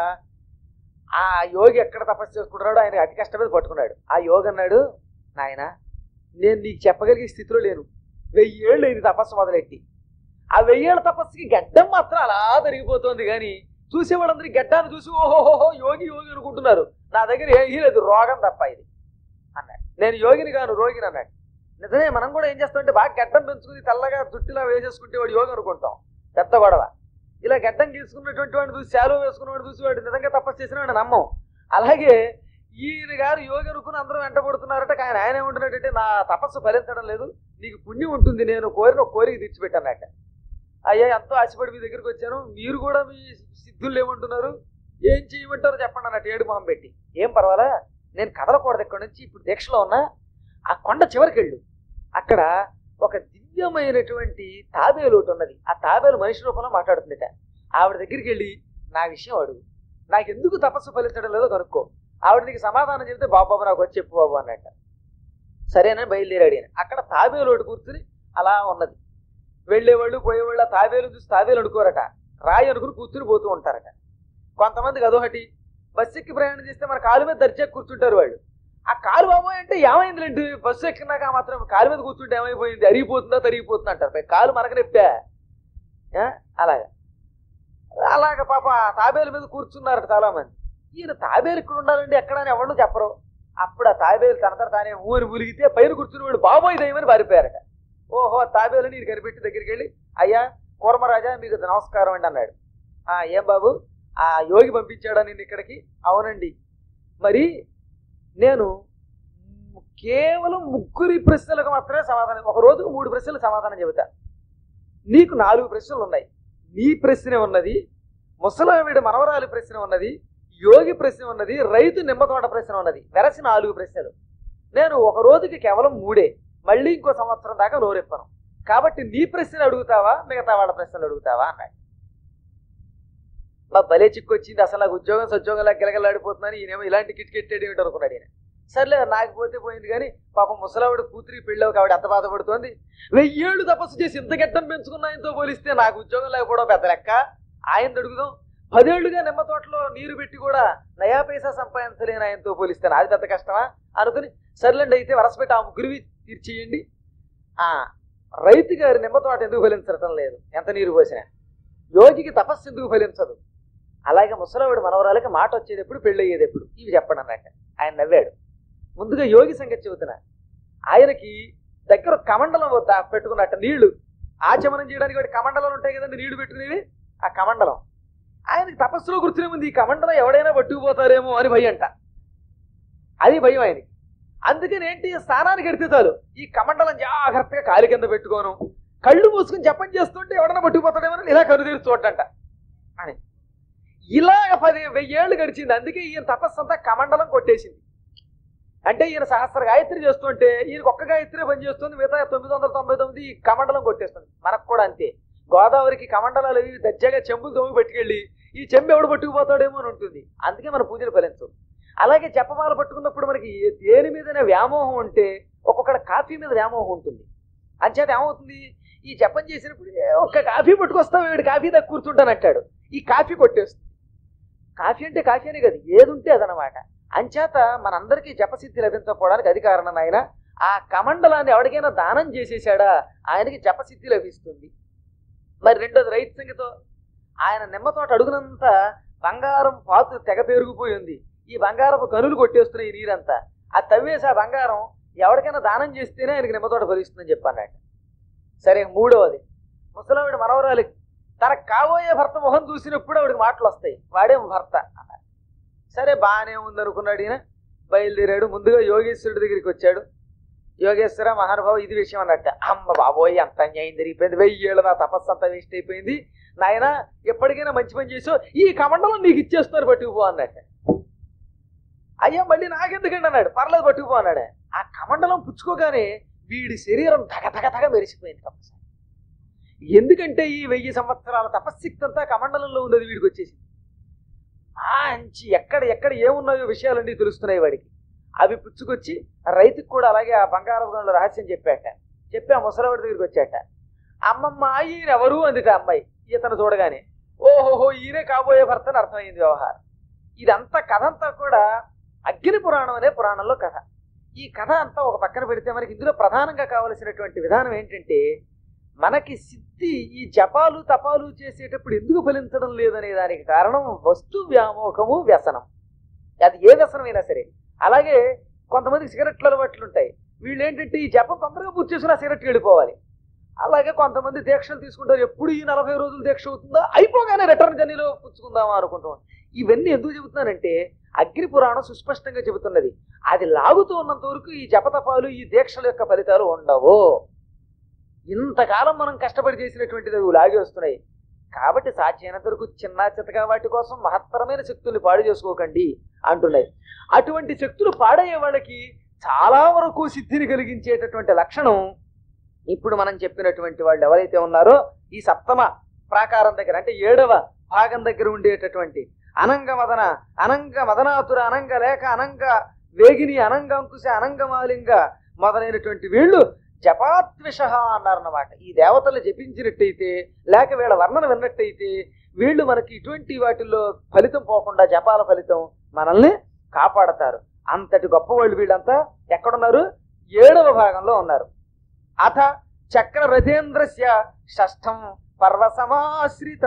ఆ యోగి ఎక్కడ తపస్సు చేసుకుంటున్నాడో ఆయన అతి కష్టం మీద పట్టుకున్నాడు ఆ యోగి అన్నాడు నాయన నేను నీకు చెప్పగలిగే స్థితిలో లేను వెయ్యి ఏళ్ళు అయింది తపస్సు మొదలెట్టి ఆ వెయ్యేళ్ళ తపస్సుకి గడ్డం మాత్రం అలా జరిగిపోతుంది కానీ చూసేవాళ్ళందరూ ఈ గడ్డాన్ని చూసి ఓహోహోహో యోగి యోగి అనుకుంటున్నారు నా దగ్గర ఏమీ లేదు రోగం తప్ప ఇది అన్నాడు నేను యోగిని కాను రోగిని అన్నాడు నిజమే మనం కూడా ఏం చేస్తామంటే బాగా గడ్డం పెంచుకుని తెల్లగా జుట్టులా వేసేసుకుంటే వాడు యోగి అనుకుంటాం పెద్ద గొడవ ఇలా గడ్డం గీసుకున్నటువంటి వాడిని చూసి శాలో వేసుకున్నవాడు చూసి వాడు నిజంగా తపస్సు చేసిన వాడిని నమ్మం అలాగే ఈయన గారు యోగి అనుకుని అందరూ వెంటబడుతున్నారట కానీ ఆయన ఏమంటున్నాడంటే నా తపస్సు ఫలించడం లేదు నీకు పుణ్యం ఉంటుంది నేను కోరిన ఒక కోరిక తెచ్చిపెట్టానట అయ్యా ఎంతో ఆశపడి మీ దగ్గరికి వచ్చాను మీరు కూడా మీ సిద్ధులు ఏమంటున్నారు ఏం చేయమంటారో చెప్పండి అన్నట్టు ఏడు మొహం పెట్టి ఏం పర్వాలా నేను కదలకూడదు ఇక్కడ నుంచి ఇప్పుడు దీక్షలో ఉన్నా ఆ కొండ చివరికి వెళ్ళు అక్కడ ఒక దివ్యమైనటువంటి తాబేలు ఒకటి ఉన్నది ఆ తాబేలు మనిషి రూపంలో మాట్లాడుతుందట ఆవిడ దగ్గరికి వెళ్ళి నా విషయం అడుగు నాకు ఎందుకు తపస్సు ఫలించడం లేదో కనుక్కో ఆవిడ నీకు సమాధానం చెబితే బాబు బాబు నాకు వచ్చి చెప్పు బాబు అన్నట్ట సరేనని బయలుదేరాడు ఈయన అక్కడ తాబేలు ఒకటి కూర్చుని అలా ఉన్నది వెళ్ళేవాళ్ళు పోయేవాళ్ళు ఆ తాబేలు చూసి తాబేలు అనుకోరట రాయి అనుకుని కూర్చుని పోతూ ఉంటారట కొంతమందికి అదొకటి బస్సు ఎక్కి ప్రయాణం చేస్తే మన కాలు మీద దర్జా కూర్చుంటారు వాళ్ళు ఆ కాలు బాబోయ్ అంటే ఏమైందిలేంటి బస్సు ఎక్కినాక ఆ మాత్రం కాలు మీద కూర్చుంటే ఏమైపోయింది అరిగిపోతుందా తరిగిపోతుందా అంటారు పై కాలు మనకు నొప్పా ఆ? అలాగా అలాగ పాప ఆ తాబేలు మీద కూర్చున్నారట చాలా మంది ఈయన తాబేలు ఇక్కడ ఉండాలండి ఎక్కడ అని ఎవరు చెప్పరు అప్పుడు ఆ తాబేలు తనంతట తానే ఊరి ములిగితే పైన కూర్చుని వాడు బాబోయ్ దయ్యమని పారిపోయారట ఓహో తాబేలు నేను కనిపెట్టి దగ్గరికి వెళ్ళి అయ్యా కూర్మరాజా మీకు నమస్కారం అండి అన్నాడు ఆ ఏం బాబు ఆ యోగి పంపించాడా నిన్ను ఇక్కడికి అవునండి మరి నేను కేవలం ముగ్గురి ప్రశ్నలకు మాత్రమే సమాధానం ఒక రోజుకు మూడు ప్రశ్నలు సమాధానం చెబుతా నీకు నాలుగు ప్రశ్నలు ఉన్నాయి నీ ప్రశ్న ఉన్నది ముసలావిడ మనవరాలి ప్రశ్న ఉన్నది యోగి ప్రశ్న ఉన్నది రైతు నిమ్మతోట ప్రశ్న ఉన్నది వెరసి నాలుగు ప్రశ్నలు నేను ఒక రోజుకి కేవలం మూడే మళ్ళీ ఇంకో సంవత్సరం దాకా నోరెప్పను కాబట్టి నీ ప్రశ్నలు అడుగుతావా మిగతా వాళ్ళ ప్రశ్నలు అడుగుతావా అన్నాడు మా భలే చిక్కొచ్చింది అసలు నాకు ఉద్యోగం సద్యోగంలా గిలగలాడిపోతున్నాను ఈయనేమో ఇలాంటి కిటికెట్టాడు ఏమిటి అనుకున్నాడు ఈయన సర్లే నాకు పోతే పోయింది కానీ పాపం ముసలావిడ కూతురి పెళ్ళవు కాబట్టి ఎంత బాధపడుతోంది వెయ్యేళ్ళు తపస్సు చేసి ఇంత గడ్డం పెంచుకున్న ఆయనతో పోలిస్తే నాకు ఉద్యోగం లేకపోవడం పెద్ద లెక్క ఆయన అడుగుదాం పదేళ్లుగా నిమ్మ తోటలో నీరు పెట్టి కూడా నయా పైసా సంపాదించలేని ఆయనతో పోలిస్తే నాది పెద్ద కష్టమా అనుకుని సర్లేండి అయితే వరసపెట్టి ఆ ముగ్గురివి తీర్చేయండి ఆ రైతు గారి నిమ్మ తోట ఎందుకు ఫలించడం లేదు ఎంత నీరు పోసినా యోగికి తపస్సు ఎందుకు ఫలించదు అలాగే ముసలావిడ మనవరాలకి మాట వచ్చేది ఎప్పుడు పెళ్ళి అయ్యేది ఎప్పుడు ఇవి చెప్పండి అన్నట్ట ఆయన నవ్వాడు ముందుగా యోగి సంగతి చెబుతున్నా ఆయనకి దగ్గర ఒక కమండలం వద్ద పెట్టుకున్నట్ట నీళ్లు ఆచమనం చేయడానికి వాటి కమండలాలు ఉంటాయి కదండి నీళ్లు పెట్టుకునేవి ఆ కమండలం ఆయనకి తపస్సులో కూర్చునే ముందు ఈ కమండలం ఎవడైనా పట్టుకుపోతారేమో అని భయం అంట అది భయం ఆయనకి అందుకని ఏంటి స్నానానికి ఎడితే చాలు ఈ కమండలం జాగ్రత్తగా కాలి కింద పెట్టుకోను కళ్ళు మూసుకుని జపం చేస్తుంటే ఎవడన్నా పట్టుకుపోతాడేమో అని ఇలా కనుదీరు చూడంట అని ఇలా పది వెయ్యేళ్ళు గడిచింది అందుకే ఈయన తపస్సు అంతా కమండలం కొట్టేసింది అంటే ఈయన సహస్ర గాయత్రి చేస్తుంటే ఈయనకు ఒక్క గాయత్రి పని చేస్తుంది మిగతా తొమ్మిది వందల తొంభై తొమ్మిది ఈ కమండలం కొట్టేస్తుంది మనకు కూడా అంతే గోదావరికి కమండలాలు అవి దజ్జగా చెంబులు తొమ్మిది పట్టుకెళ్ళి ఈ చెంబు ఎవడు పట్టుకుపోతాడేమో అని ఉంటుంది అందుకే మన పూజలు ఫలించవు అలాగే జపమాల పట్టుకున్నప్పుడు మనకి ఏ- దేని మీదైనా వ్యామోహం ఉంటే ఒక్కొక్కడ కాఫీ మీద వ్యామోహం ఉంటుంది అంచేత ఏమవుతుంది ఈ జపం చేసినప్పుడు "ఏ, ఒక్క కాఫీ పట్టుకొస్తావు వీడు కాఫీ దగ్గర కూర్చుంటానంటాడు ఈ కాఫీ కొట్టేస్తుంది కాఫీ అంటే కాఫీ అనే కదా ఏది ఉంటే అదనమాట అంచేత మనందరికీ జపసిద్ధి లభించకపోవడానికి అది కారణం ఆయన ఆ కమండలాన్ని ఎవరికైనా దానం చేసేసాడా ఆయనకి జపసిద్ధి లభిస్తుంది మరి రెండోది రైతు సంగతో ఆయన నిమ్మ తోట అడుగునంత బంగారం పాతు తెగ పెరిగిపోయి ఉంది ఈ బంగారపు గనులు కొట్టేస్తున్నాయి ఈ నీరంతా అది తవ్వేసి ఆ బంగారం ఎవరికైనా దానం చేస్తేనే ఆయనకి నిమ్మ తోట ఫలిస్తుందని చెప్పానట సరే మూడవది ముసలావిడ మనవరాలికి తనకు కాబోయే భర్త మొహం చూసినప్పుడు ఆవిడకి మాటలు వస్తాయి వాడేం భర్త అన్నారు సరే బాగానే ఉంది అనుకున్నాడు ఈయన బయలుదేరాడు ముందుగా యోగేశ్వరుడి దగ్గరికి వచ్చాడు యోగేశ్వర మహానుభావ ఇది విషయం అన్నట్ట అమ్మ బాబోయ్ అంత అన్యాయం జరిగిపోయింది వెయ్యి ఏళ్ళు నా తపస్సు అంతా వేస్ట్ అయిపోయింది నాయన ఎప్పటికైనా మంచి పని చేసావు ఈ కమండలం నీకు ఇచ్చేస్తారు పట్టుకుపో అన్నట్ట అయ్యా మళ్ళీ నాకెందుకండి అన్నాడు పర్లేదు పట్టుకుపో అన్నాడు ఆ కమండలం పుచ్చుకోగానే వీడి శరీరం తగ తగ తగ మెరిసిపోయింది తపస్సు ఎందుకంటే ఈ వెయ్యి సంవత్సరాల తపశ్శక్తి అంతా కమండలంలో ఉన్నది వీడికి వచ్చేసింది మంచి ఎక్కడ ఎక్కడ ఏమున్నాయో విషయాలన్నీ తెలుస్తున్నాయి వాడికి అవి పుచ్చుకొచ్చి రైతుకు కూడా అలాగే ఆ బంగారపు గనుల రహస్యం చెప్పాట చెప్పి ఆ ముసలవాడి దగ్గరికి వచ్చాట అమ్మమ్మ ఈయన ఎవరు అందిట అమ్మాయి ఈతను చూడగానే ఓహోహో ఈయనే కాబోయే భర్తని అర్థమైంది వ్యవహారం ఇదంతా కథ అంతా కూడా అగ్ని పురాణం అనే పురాణంలో కథ ఈ కథ అంతా ఒక పక్కన పెడితే మనకి ఇందులో ప్రధానంగా కావలసినటువంటి విధానం ఏంటంటే మనకి సిద్ధి ఈ జపాలు తపాలు చేసేటప్పుడు ఎందుకు ఫలించడం లేదనే దానికి కారణం వస్తు వ్యామోహము వ్యసనం అది ఏ వ్యసనమైనా సరే అలాగే కొంతమందికి సిగరెట్లు అలవాట్లు ఉంటాయి వీళ్ళు ఏంటంటే ఈ జపం తొందరగా పూర్తి చేసుకుని ఆ సిగరెట్ వెళ్ళిపోవాలి అలాగే కొంతమంది దీక్షలు తీసుకుంటారు ఎప్పుడు ఈ నలభై రోజులు దీక్ష అవుతుందో అయిపోగానే రిటర్న్ జర్నీలో పుచ్చుకుందామా అనుకుంటాం ఇవన్నీ ఎందుకు చెబుతున్నానంటే అగ్ని పురాణం సుస్పష్టంగా చెబుతున్నది అది లాగుతూ ఉన్నంత వరకు ఈ జపతపాలు ఈ దీక్షల యొక్క ఫలితాలు ఉండవు ఇంతకాలం మనం కష్టపడి చేసినటువంటిది అవి లాగి వస్తున్నాయి కాబట్టి సాధ్యమైనంత వరకు చిన్న చితగా వాటి కోసం మహత్తరమైన శక్తుల్ని పాడు చేసుకోకండి అంటున్నాయి అటువంటి శక్తులు పాడయ్యే వాళ్ళకి చాలా వరకు సిద్ధిని కలిగించేటటువంటి లక్షణం ఇప్పుడు మనం చెప్పినటువంటి వాళ్ళు ఎవరైతే ఉన్నారో ఈ సప్తమ ప్రాకారం దగ్గర అంటే ఏడవ భాగం దగ్గర ఉండేటటువంటి అనంగ మదన అనంగ మదనాతుర అనంగ లేఖ అనంగ వేగిని అనంగ అంకుశ అనంగమాలింగ మొదలైనటువంటి వీళ్ళు జపాత్విష అన్నారన్నమాట ఈ దేవతలు జపించినట్టయితే లేక వీళ్ళ వర్ణన విన్నట్టయితే వీళ్ళు మనకి ఇటువంటి వాటిల్లో ఫలితం పోకుండా జపాల ఫలితం మనల్ని కాపాడతారు అంతటి గొప్ప వాళ్ళు వీళ్ళంతా ఎక్కడున్నారు ఏడవ భాగంలో ఉన్నారు అథ చక్ర రథేంద్రస్య షష్ఠం పర్వసమాశ్రిత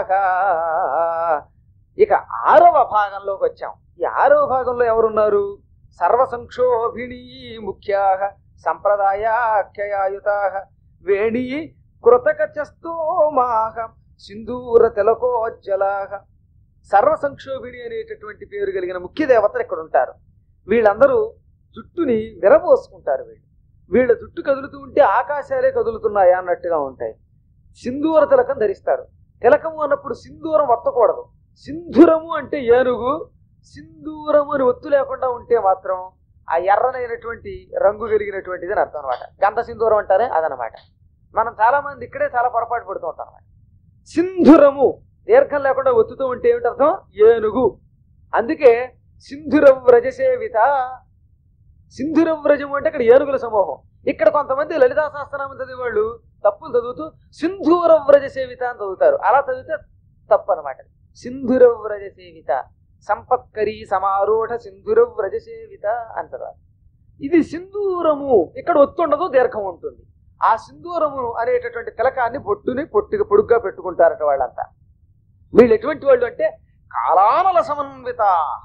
ఇక ఆరవ భాగంలోకి వచ్చాం ఈ ఆరవ భాగంలో ఎవరున్నారు సర్వసంక్షోభిణీ ముఖ్యా సంప్రదాయాఖ్యయాయుతా వేణి కృతకచస్తోమాహ సింధూర తిలకోజ్జలాహ సర్వసంక్షోభిణి అనేటటువంటి పేరు కలిగిన ముఖ్య దేవతలు ఇక్కడ ఉంటారు వీళ్ళందరూ జుట్టుని విరబోసుకుంటారు వీళ్ళు వీళ్ళ జుట్టు కదులుతూ ఉంటే ఆకాశాలే కదులుతున్నాయా అన్నట్టుగా ఉంటాయి సింధూర తిలకం ధరిస్తారు తిలకము అన్నప్పుడు సింధూరం వత్తకూడదు సింధురము అంటే ఏనుగు సింధూరము అని ఒత్తు లేకుండా ఉంటే మాత్రం ఆ ఎర్రనైనటువంటి రంగు కలిగినటువంటిది అని అర్థం అనమాట గంధ సింధూరం అంటారే అదనమాట మనం చాలా మంది ఇక్కడే చాలా పొరపాటు పడుతూ ఉంటాం అన్నమాట సింధురము దీర్ఘం లేకుండా ఒత్తుతూ ఉంటే ఏమిటి అర్థం ఏనుగు అందుకే సింధుర వ్రజసేవిత సింధుర వ్రజము అంటే ఇక్కడ ఏనుగుల సమూహం ఇక్కడ కొంతమంది లలితా సహస్రనామం చదివే వాళ్ళు తప్పులు చదువుతూ సింధూర వ్రజ సేవిత అని చదువుతారు అలా చదివితే తప్పు అనమాట సింధుర వ్రజ సేవిత సంపత్కరి సమారూఢ సింధుర వ్రజ సేవిత అంటారు ఇది సింధూరము ఇక్కడ ఒత్తుండదు దీర్ఘం ఉంటుంది ఆ సింధూరము అనేటటువంటి తిలకాన్ని పొట్టుని పొట్టుగా పొడుగ్గా పెట్టుకుంటారట వాళ్ళంతా వీళ్ళు ఎటువంటి వాళ్ళు అంటే కాలానల సమన్విత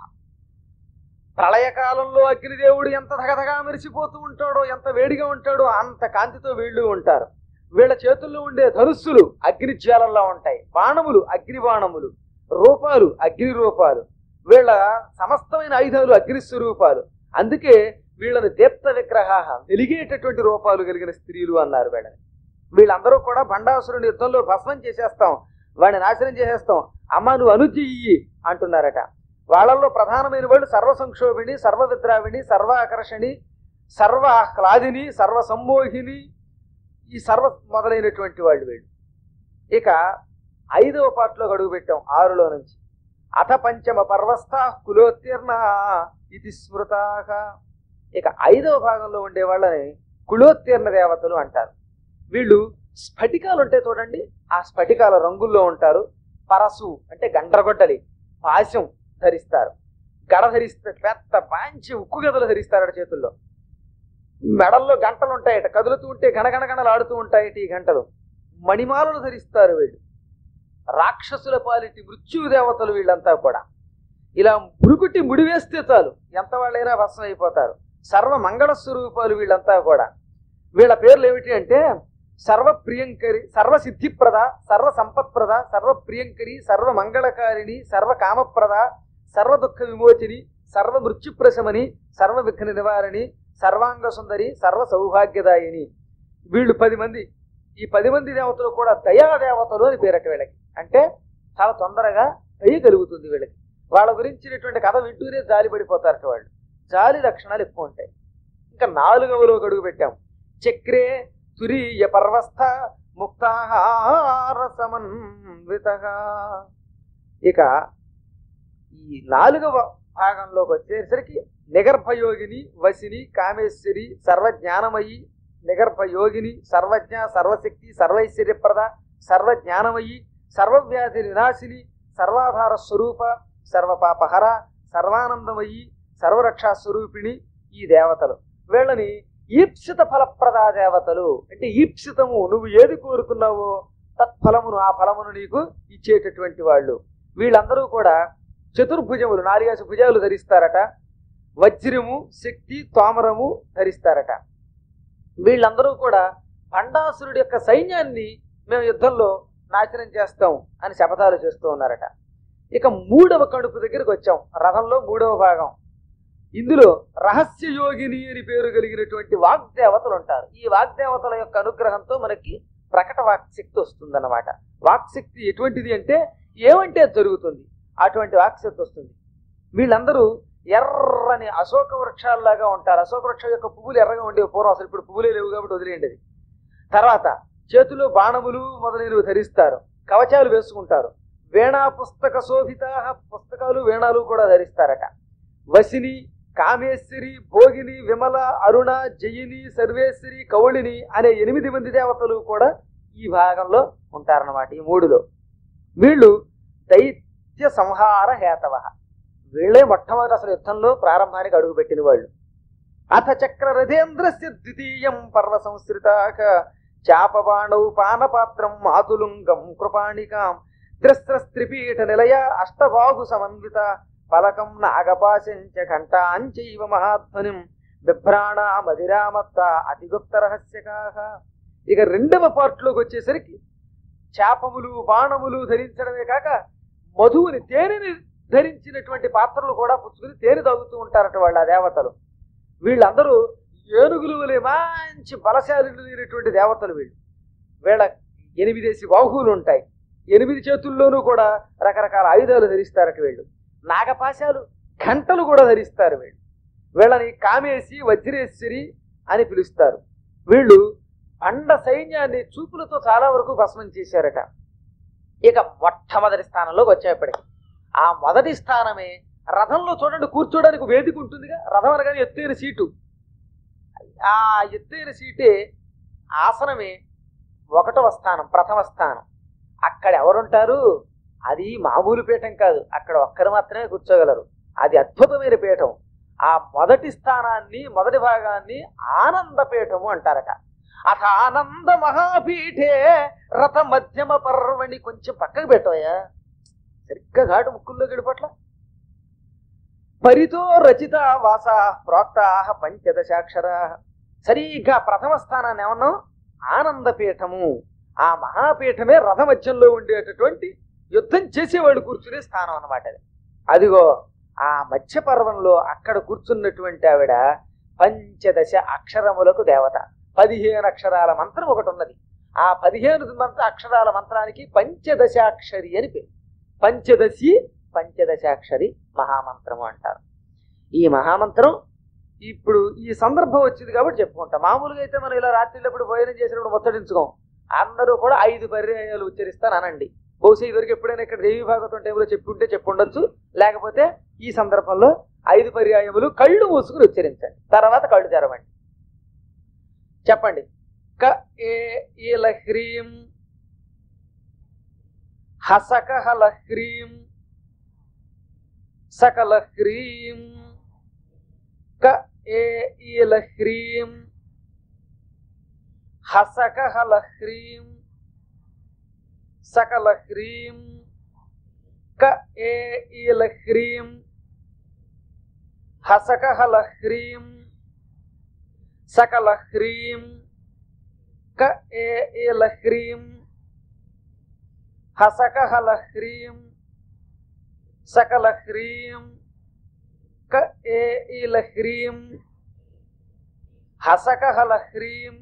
ప్రళయకాలంలో అగ్నిదేవుడు ఎంత ధగధగా మెరిసిపోతూ ఉంటాడో ఎంత వేడిగా ఉంటాడో అంత కాంతితో వీళ్ళు ఉంటారు వీళ్ళ చేతుల్లో ఉండే ధనుస్సులు అగ్ని జ్వాలల్లో ఉంటాయి బాణములు అగ్ని బాణములు రూపాలు అగ్ని రూపాలు వీళ్ళ సమస్తమైన ఆయుధాలు అగ్ని స్వరూపాలు అందుకే వీళ్ళని దీప్త విగ్రహ వెలిగేటటువంటి రూపాలు కలిగిన స్త్రీలు అన్నారు వీళ్ళని వీళ్ళందరూ కూడా బండాసురుని యుద్ధంలో భస్మం చేసేస్తాం వాడిని నాశనం చేసేస్తాం అమ్మ నువ్వు అనుజ్ఞ ఇయ్యి అంటున్నారట వాళ్ళల్లో ప్రధానమైన వాళ్ళు సర్వ సంక్షోభిణి సర్వ విద్రావిణి సర్వ ఆకర్షణి సర్వ ఆహ్లాదిని సర్వ సమ్మోహిని ఈ సర్వ మొదలైనటువంటి వాళ్ళు వీళ్ళు ఇక ఐదవ పాటలో అడుగు పెట్టాం ఆరులో నుంచి అథ పంచమ పర్వస్థ కులోత్తీర్ణ ఇది స్మృతాక ఇక ఐదవ భాగంలో ఉండే వాళ్ళని కులోత్తీర్ణ దేవతలు అంటారు వీళ్ళు స్ఫటికాలు ఉంటాయి చూడండి ఆ స్ఫటికాల రంగుల్లో ఉంటారు పరసు అంటే గండ్రగొడ్డలి పాశం ధరిస్తారు గడ ధరిస్తారు పెద్ద మంచి ఉక్కు గదలు ధరిస్తారు చేతుల్లో మెడల్లో గంటలు ఉంటాయట కదులుతూ ఉంటే గణగణ గణలు ఆడుతూ ఉంటాయట ఈ గంటలు మణిమాలలు ధరిస్తారు వీళ్ళు రాక్షసుల పాలిటి మృత్యు దేవతలు వీళ్ళంతా కూడా ఇలా మురుగుటి ముడివేస్తే చాలు ఎంత వాళ్ళైనా భస్మం అయిపోతారు సర్వ మంగళ స్వరూపాలు వీళ్ళంతా కూడా వీళ్ళ పేర్లు ఏమిటి అంటే సర్వ ప్రియంకరి సర్వ సిద్ధిప్రద సర్వ సంపత్ప్రద సర్వ ప్రియంకరి సర్వ మంగళకారిణి సర్వ కామప్రద సర్వ దుఃఖ విమోచిని సర్వ మృత్యుప్రశమని సర్వ విఘ్న నివారణి సర్వాంగ సుందరి సర్వ సౌభాగ్యదాయిని వీళ్ళు పది మంది ఈ పది మంది దేవతలు కూడా దయా దేవతలు అని పేరట వీళ్ళకి అంటే చాలా తొందరగా దయ కలుగుతుంది వీళ్ళకి వాళ్ళ గురించినటువంటి కథ వింటూనే జాలి పడిపోతారట వాళ్ళు జాలి లక్షణాలు ఎక్కువ ఉంటాయి ఇంకా నాలుగవలో అడుగు పెట్టాం చక్రే తురీయ పర్వస్థ ముక్తాహార సమన్విత ఇక ఈ నాలుగవ భాగంలోకి వచ్చేసరికి నిగర్భయోగిని వసిని కామేశ్వరి సర్వజ్ఞానమయి నిగర్భయోగిని సర్వజ్ఞ సర్వశక్తి సర్వైశ్వర్యప్రద సర్వజ్ఞానమయి సర్వవ్యాధి వినాశిని సర్వాధార స్వరూప సర్వపాపహర సర్వానందమయి సర్వరక్షా స్వరూపిణి ఈ దేవతలు వీళ్ళని ఈప్సిత ఫలప్రదా దేవతలు అంటే ఈప్సితము నువ్వు ఏది కోరుకున్నావో తత్ఫలమును ఆ ఫలమును నీకు ఇచ్చేటటువంటి వాళ్ళు వీళ్ళందరూ కూడా చతుర్భుజములు నాలుగేసి భుజాలు ధరిస్తారట వజ్రము శక్తి తోమరము ధరిస్తారట వీళ్ళందరూ కూడా భండాసురుడి యొక్క సైన్యాన్ని మేము యుద్ధంలో నాశనం చేస్తాం అని శపథాలు చేస్తూ ఉన్నారట ఇక మూడవ కడుపు దగ్గరికి వచ్చాం రథంలో మూడవ భాగం ఇందులో రహస్య యోగిని అని పేరు కలిగినటువంటి వాగ్దేవతలు ఉంటారు ఈ వాగ్దేవతల యొక్క అనుగ్రహంతో మనకి ప్రకట వాక్శక్తి వస్తుందన్నమాట వాక్శక్తి ఎటువంటిది అంటే ఏమంటే అది జరుగుతుంది అటువంటి వాక్శక్తి వస్తుంది వీళ్ళందరూ ఎర్రని అశోక వృక్షాల్లాగా ఉంటారు అశోక వృక్షం యొక్క పువ్వులు ఎర్రగా ఉండేవి పూర్వం అసలు ఇప్పుడు పువ్వులే లేవు కాబట్టి వదిలేయండి అది తర్వాత చేతిలో బాణములు మొదలైనవి ధరిస్తారు కవచాలు వేసుకుంటారు వేణా పుస్తక శోభిత పుస్తకాలు వేణాలు కూడా ధరిస్తారట వసిని కామేశ్వరి భోగిని విమల అరుణ జయిని సర్వేశ్వరి కౌళిని అనే ఎనిమిది మంది దేవతలు కూడా ఈ భాగంలో ఉంటారన్నమాట ఈ మూడులో వీళ్ళు దైత్య సంహార హేతవ వీళ్ళే మొట్టమొదటి అసలు యుద్ధంలో ప్రారంభానికి అడుగుపెట్టిన వాళ్ళు అథ చక్ర రథేంద్రస్య ద్వితీయం పర్వ సంస్కృతాక చాపబాణౌ పానపాత్రం మాతులుంగం కృపాణికాం త్రిస్త్రస్త్రిపీఠ నిలయ అష్టబాహు సమన్విత ఫలకం నాగపాశంచ ఘంటాంచైవ మహాధ్వనిం బిభ్రాణ మదిరామత్త అతిగుప్త రహస్యకాహ ఇక రెండవ పార్ట్లోకి వచ్చేసరికి చాపములు బాణములు ధరించడమే కాక మధువుని తేనెని ధరించినటువంటి పాత్రలు కూడా పుచ్చుకుని తేనె తాగుతూ ఉంటారట వాళ్ళ ఆ దేవతలు వీళ్ళందరూ ఏనుగులు వలె మంచి బలశాలినటువంటి దేవతలు వీళ్ళు వీళ్ళ ఎనిమిదేసి బాహువులు ఉంటాయి ఎనిమిది చేతుల్లోనూ కూడా రకరకాల ఆయుధాలు ధరిస్తారట వీళ్ళు నాగపాశాలు గంటలు కూడా ధరిస్తారు వీళ్ళు వీళ్ళని కామేసి వజ్రేశ్వరి అని పిలుస్తారు వీళ్ళు అండ సైన్యాన్ని చూపులతో చాలా వరకు భస్మం చేశారట ఇక మొట్టమొదటి స్థానంలోకి వచ్చేప్పటికి ఆ మొదటి స్థానమే రథంలో చూడండి కూర్చోడానికి వేదిక ఉంటుందిగా రథం అనగానే ఎత్తైన సీటు ఆ ఎత్తైన సీటే ఆసనమే ఒకటవ స్థానం ప్రథమ స్థానం అక్కడ ఎవరుంటారు అది మామూలు పీఠం కాదు అక్కడ ఒక్కరు మాత్రమే కూర్చోగలరు అది అద్భుతమైన పీఠం ఆ మొదటి స్థానాన్ని మొదటి భాగాన్ని ఆనంద పీఠము అంటారట అథ ఆనంద మహాపీఠే రథ మధ్యమ పర్వణి కొంచెం పక్కకు పెట్టవయ్యా సరిగ్గా ఘాటు ముక్కుల్లో గడిపట్ల పరితో రచిత వాస ప్రోక్తా పంచదశాక్షర సరిగ్గా ప్రథమ స్థానాన్ని ఏమన్నాం ఆనందపీఠము ఆ మహాపీఠమే రథ మధ్యంలో ఉండేటటువంటి యుద్ధం చేసేవాళ్ళు కూర్చునే స్థానం అన్నమాట అది అదిగో ఆ మధ్య పర్వంలో అక్కడ కూర్చున్నటువంటి ఆవిడ పంచదశ అక్షరములకు దేవత పదిహేను అక్షరాల మంత్రం ఒకటి ఉన్నది ఆ పదిహేను మంత్ర అక్షరాల మంత్రానికి పంచదశాక్షరి అని పేరు పంచదశి పంచదశాక్షరి మహామంత్రము అంటారు ఈ మహామంత్రం ఇప్పుడు ఈ సందర్భం వచ్చింది కాబట్టి చెప్పుకుంటాం మామూలుగా అయితే మనం ఇలా రాత్రిళ్ళప్పుడు భోజనం చేసినప్పుడు ముచ్చటించుకోం అందరూ కూడా ఐదు పర్యాయాలు ఉచ్చరిస్తాను అనండి బహుశా ఇదివరకు ఎప్పుడైనా ఇక్కడ దేవి భాగవతం టైంలో చెప్పుంటే చెప్పుండొచ్చు లేకపోతే ఈ సందర్భంలో ఐదు పర్యాయములు కళ్ళు మూసుకుని ఉచ్చరించండి తర్వాత కళ్ళు తెరవండి చెప్పండి క ఏ ఈల హ్రీం హసక హల హ్రీం సకల హ్రీం క ఏ ఈల హ్రీం హసక హల హ్రీం సకల హ్రీం క ఏ ఈల హ్రీం హసక హల హ్రీం సకల హ్రీం క ఏ ఈల హ్రీం హసక హల హ్రీం సకల హ్రీం క ఏ ఈల హ్రీం హసక హల హ్రీం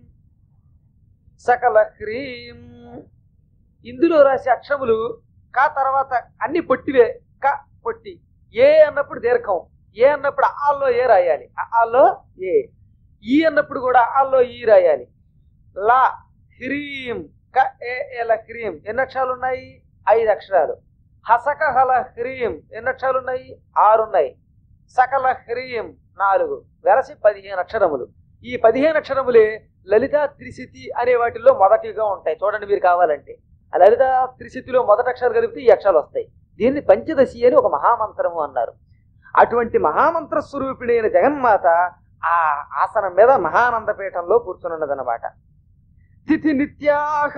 సకల హ్రీం ఇందులో రాసే అక్షరములు కా తర్వాత అన్ని పొట్టివే క పొట్టి ఏ అన్నప్పుడు దీర్ఘం ఏ అన్నప్పుడు ఆల్లో ఏ రాయాలి ఆల్లో ఏ ఈ అన్నప్పుడు కూడా ఆల్లో ఈ రాయాలి లా హ్రీం క ఏ ఏల హ్రీం ఎన్ని అక్షరాలు ఉన్నాయి ఐదు అక్షరాలు హసక హల హ్రీం ఎన్ని అక్షరాలు ఉన్నాయి ఆరు ఉన్నాయి సకల హ్రీం నాలుగు వెరసి పదిహేను అక్షరములు ఈ పదిహేను అక్షరములే లలిత త్రిశతి అనే వాటిల్లో మొదటిగా ఉంటాయి చూడండి మీరు కావాలంటే ఆ లలిత త్రిశతిలో మొదటి అక్షరాలు కలిపితే ఈ అక్షరాలు వస్తాయి దీన్ని పంచదశి అని ఒక మహామంత్రము అన్నారు అటువంటి మహామంత్ర స్వరూపిణి అయిన జగన్మాత ఆ ఆసనం మీద మహానందపీఠంలో కూర్చున్నదన్నమాట తిథి నిత్యాహ